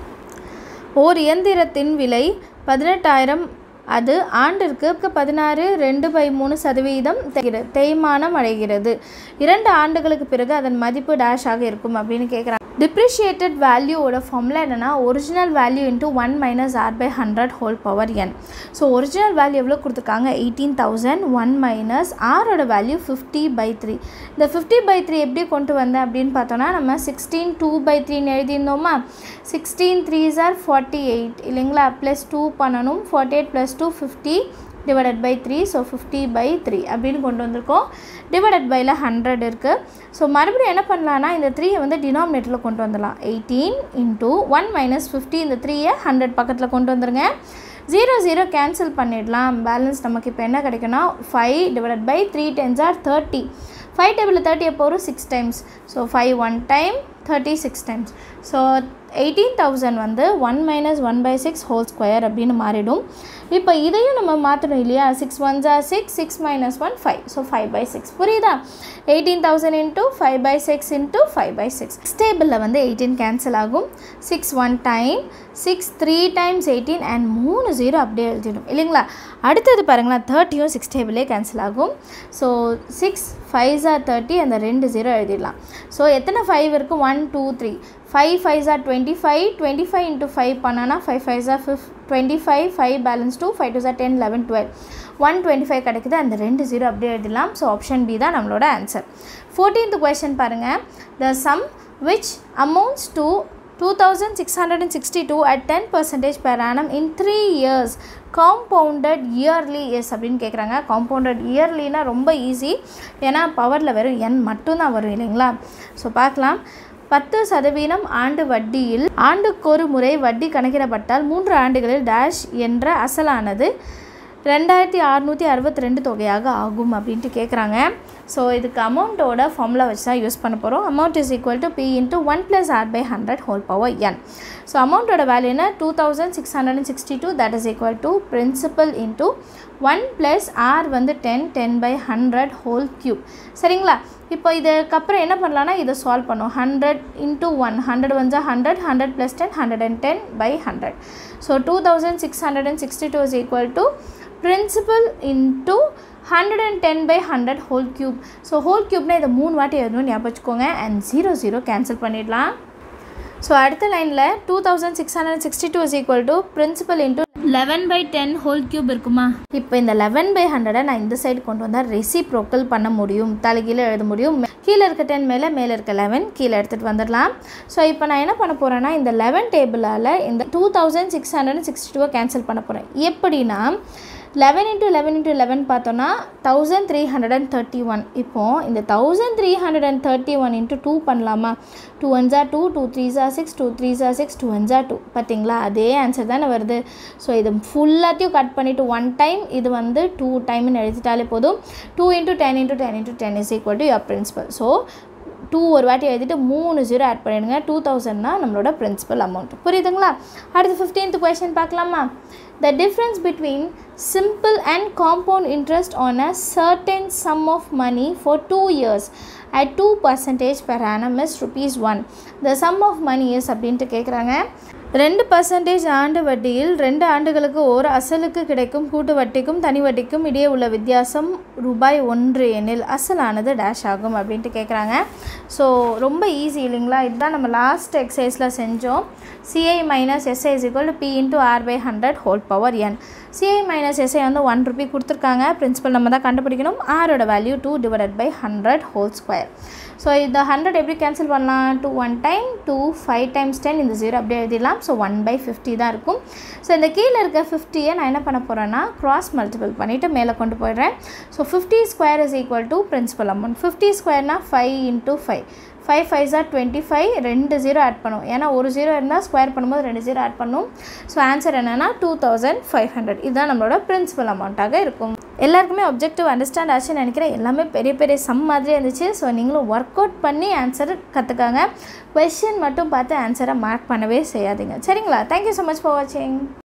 ஓர் இயந்திரத்தின் விலை பதினெட்டாயிரம் அது ஆண்டிற்கு பதினாறு ரெண்டு பை மூணு சதவீதம் தேய்கிறது தேய்மானம் அடைகிறது இரண்டு ஆண்டுகளுக்கு பிறகு அதன் மதிப்பு டேஷ் ஆக இருக்கும் அப்படின்னு கேட்குறாங்க டிப்ரிஷியேட்டட் வேல்யூவோட ஃபார்முலா என்னென்னா original value into one minus R by hundred whole power N so original value எவ்வளோ கொடுத்துருக்காங்க எயிட்டீன் தௌசண்ட் ஒன் மைனஸ் ஆரோட வேல்யூ ஃபிஃப்டி பை த்ரீ இந்த ஃபிஃப்டி பை த்ரீ எப்படி கொண்டு வந்தேன் அப்படின்னு பார்த்தோன்னா நம்ம சிக்ஸ்டீன் டூ பை த்ரீன்னு எழுதியிருந்தோமா sixteen threes are forty eight இல்லைங்களா ப்ளஸ் டூ பண்ணணும் forty eight plus two fifty divided by three so fifty by three அப்படின்னு கொண்டு வந்திருக்கோம் டிவைடட் பையில் ஹண்ட்ரட் இருக்குது ஸோ மறுபடியும் என்ன பண்ணலான்னா இந்த த்ரீயை வந்து டினாமினேட்டரில் கொண்டு வந்துடலாம் eighteen into one minus fifty இந்த த்ரீயை ஹண்ட்ரட் பக்கத்தில் கொண்டு வந்துருங்க ஜீரோ ஜீரோ கேன்சல் பண்ணிடலாம் பேலன்ஸ் நமக்கு இப்போ என்ன கிடைக்குன்னா five divided by three tens are thirty five டேபிளில் தேர்ட்டி எப்போ வரும் six times so five one time thirty six times so eighteen thousand வந்து one minus one by six whole square அப்படின்னு மாறிடும் இப்போ இதையும் நம்ம மாற்றணும் இல்லையா சிக்ஸ் ஒன் ஜா six six minus one five so five by six புரியுதா eighteen thousand into five by six into five by six டேபிளில் வந்து எயிட்டீன் கேன்சல் ஆகும் six one time six three times eighteen and மூணு zero அப்படியே எழுதிடும் இல்லைங்களா அடுத்தது பாருங்களேன் தேர்ட்டியும் சிக்ஸ் டேபிளே கேன்சல் ஆகும் ஸோ சிக்ஸ் ஃபைவ் ஜார் தேர்ட்டி அந்த ரெண்டு ஜீரோ எழுதிடலாம் ஸோ எத்தனை ஃபைவ் இருக்குது one two three five five ஜார் twenty five twenty five into five பண்ணனா ஃபைவ் ஃபைவ் ஜார் ஃபிஃப் twenty five five balance two five two ஜார் ten eleven twelve one twenty five கிடைக்குது அந்த ரெண்டு ஜீரோ அப்படியே எழுதலாம் ஸோ ஆப்ஷன் பி தான் நம்மளோட ஆன்சர் ஃபோர்டீன்த் கொஷின் பாருங்கள் the sum which amounts to two thousand six hundred and sixty two at ten percentage per annum in three years compounded yearly is அப்படின்னு கேட்குறாங்க காம்பவுண்டட் இயர்லினா ரொம்ப easy ஏன்னா பவரில் வெறும் என் மட்டும்தான் வரும் இல்லைங்களா ஸோ பார்க்கலாம் பத்து சதவீதம் ஆண்டு வட்டியில் ஆண்டுக்கொரு முறை வட்டி கணக்கிடப்பட்டால் மூன்று ஆண்டுகளில் டேஷ் என்ற அசலானது ரெண்டாயிரத்தி அறநூற்றி அறுபத்தி ரெண்டு தொகையாக ஆகும் அப்படின்ட்டு கேட்குறாங்க ஸோ இதுக்கு அமௌண்ட்டோட ஃபார்முலா வச்சு தான் யூஸ் பண்ண போகிறோம் amount is equal to P into one plus R by hundred whole power N so அமௌண்ட்டோட வேல்யூ என்ன two thousand six hundred and sixty two that is equal to principal into one plus R வந்து ten ten by hundred whole cube சரிங்களா இப்போ இதுக்கப்புறம் என்ன பண்ணலான்னா இதை solve பண்ணும் ஹண்ட்ரட் இன்ட்டு ஒன் ஹண்ட்ரட் வந்து hundred hundred plus ten hundred and ten by hundred so two thousand six hundred and sixty two is equal to principal into hundred and ten by hundred whole cube so whole க்யூப்னா இதை மூணு வாட்டி எழுதணும் ஞாபகம் வச்சுக்கோங்க and zero zero cancel பண்ணிடலாம் so அடுத்த லைனில் two thousand six hundred sixty two is equal to principal into eleven by ten whole cube இருக்குமா இப்போ இந்த லெவன் பை ஹண்ட்ரடை நான் இந்த சைடு கொண்டு வந்தால் ரெசிப்ரோக்கல் பண்ண முடியும் தலைகீழே எழுத முடியும் கீழே இருக்க டென் மேலே மேலே இருக்க லெவன் கீழே எடுத்துகிட்டு வந்துடலாம் ஸோ இப்போ நான் என்ன பண்ண போகிறேன்னா இந்த லெவன் டேபிளால் இந்த two thousand six hundred sixty டூவை கேன்சல் பண்ண போகிறேன் எப்படின்னா eleven into eleven into eleven பார்த்தோன்னா thousand three hundred and thirty one இப்போது இந்த thousand three hundred and thirty one into two பண்ணலாமா டூ ஒன் ஜா டூ டூ த்ரீ ஜா சிக்ஸ் டூ த்ரீ ஜா சிக்ஸ் டூ ஒன் ஜா டூ பார்த்தீங்களா அதே ஆன்சர் தானே வருது ஸோ இது ஃபுல்லாத்தையும் கட் பண்ணிவிட்டு ஒன் டைம் இது வந்து டூ டைம்னு எழுதிட்டாலே போதும் two into ten into ten into ten is equal to your principal so two ஒரு வாட்டி எழுதிட்டு மூணு ஜீரோ ஆட் பண்ணிடுங்க டூ தௌசண்ட்னா நம்மளோட பிரின்சிபல் அமௌண்ட் புரியுதுங்களா அடுத்து ஃபிஃப்டீன்த் கொஷின் பார்க்கலாமா the difference between simple and compound interest on a certain sum of money for two years at two percentage per annum is rupees one the sum of money is அப்படின்ட்டு கேட்குறாங்க ரெண்டு percentage ஆண்டு வட்டியில் ரெண்டு ஆண்டுகளுக்கு ஓர் அசலுக்கு கிடைக்கும் கூட்டு வட்டிக்கும் தனி வட்டிக்கும் இடையே உள்ள வித்தியாசம் ரூபாய் ஒன்று எனில் அசலானது டேஷ் ஆகும் அப்படின்ட்டு கேட்குறாங்க ஸோ ரொம்ப ஈஸி இல்லைங்களா இதுதான் நம்ம லாஸ்ட் எக்ஸசைஸில் செஞ்சோம் CI minus SI is equal to P into R by hundred whole power N CI minus SI வந்து ஒன் ருபி கொடுத்துருக்காங்க பிரின்சிபல் நம்ம தான் கண்டுபிடிக்கணும் ஆரோட value two divided by hundred whole square so இந்த ஹண்ட்ரட் எப்படி கேன்சல் பண்ணலாம் two one time two five times ten இந்த ஜீரோ அப்படியே எழுதிடலாம் ஸோ ஒன் பை ஃபிஃப்டி தான் இருக்கும் ஸோ இந்த கீழே இருக்க ஃபிஃப்டியை நான் என்ன பண்ண போகிறேன்னா கிராஸ் மல்டிபிள் பண்ணிவிட்டு மேலே கொண்டு போயிடுறேன் so fifty square is equal to principal amount fifty ஸ்கொயர்னா five into five five five ஜார் டுவெண்ட்டி ஃபைவ் ரெண்டு ஜீரோ ஆட் பண்ணும் ஏன்னா ஒரு ஜீரோ இருந்தால் ஸ்கொயர் பண்ணும்போது ரெண்டு ஜீரோ ஆட் பண்ணும் ஸோ ஆன்சர் என்னென்னா டூ தௌசண்ட் ஃபைவ் ஹண்ட்ரட் இதுதான் நம்மளோட பிரின்சிபல் அமௌண்ட்டாக இருக்கும் எல்லாருக்குமே அப்ஜெக்டிவ் அண்டர்ஸ்டாண்ட் ஆச்சுன்னு நினைக்கிறேன் எல்லாமே பெரிய பெரிய சம் மாதிரியே இருந்துச்சு ஸோ நீங்களும் ஒர்க் அவுட் பண்ணி ஆன்சர் கற்றுக்காங்க கொஷின் மட்டும் பார்த்து ஆன்சரை மார்க் பண்ணவே செய்யாதீங்க சரிங்களா தேங்க்யூ ஸோ மச் ஃபார் வாட்சிங்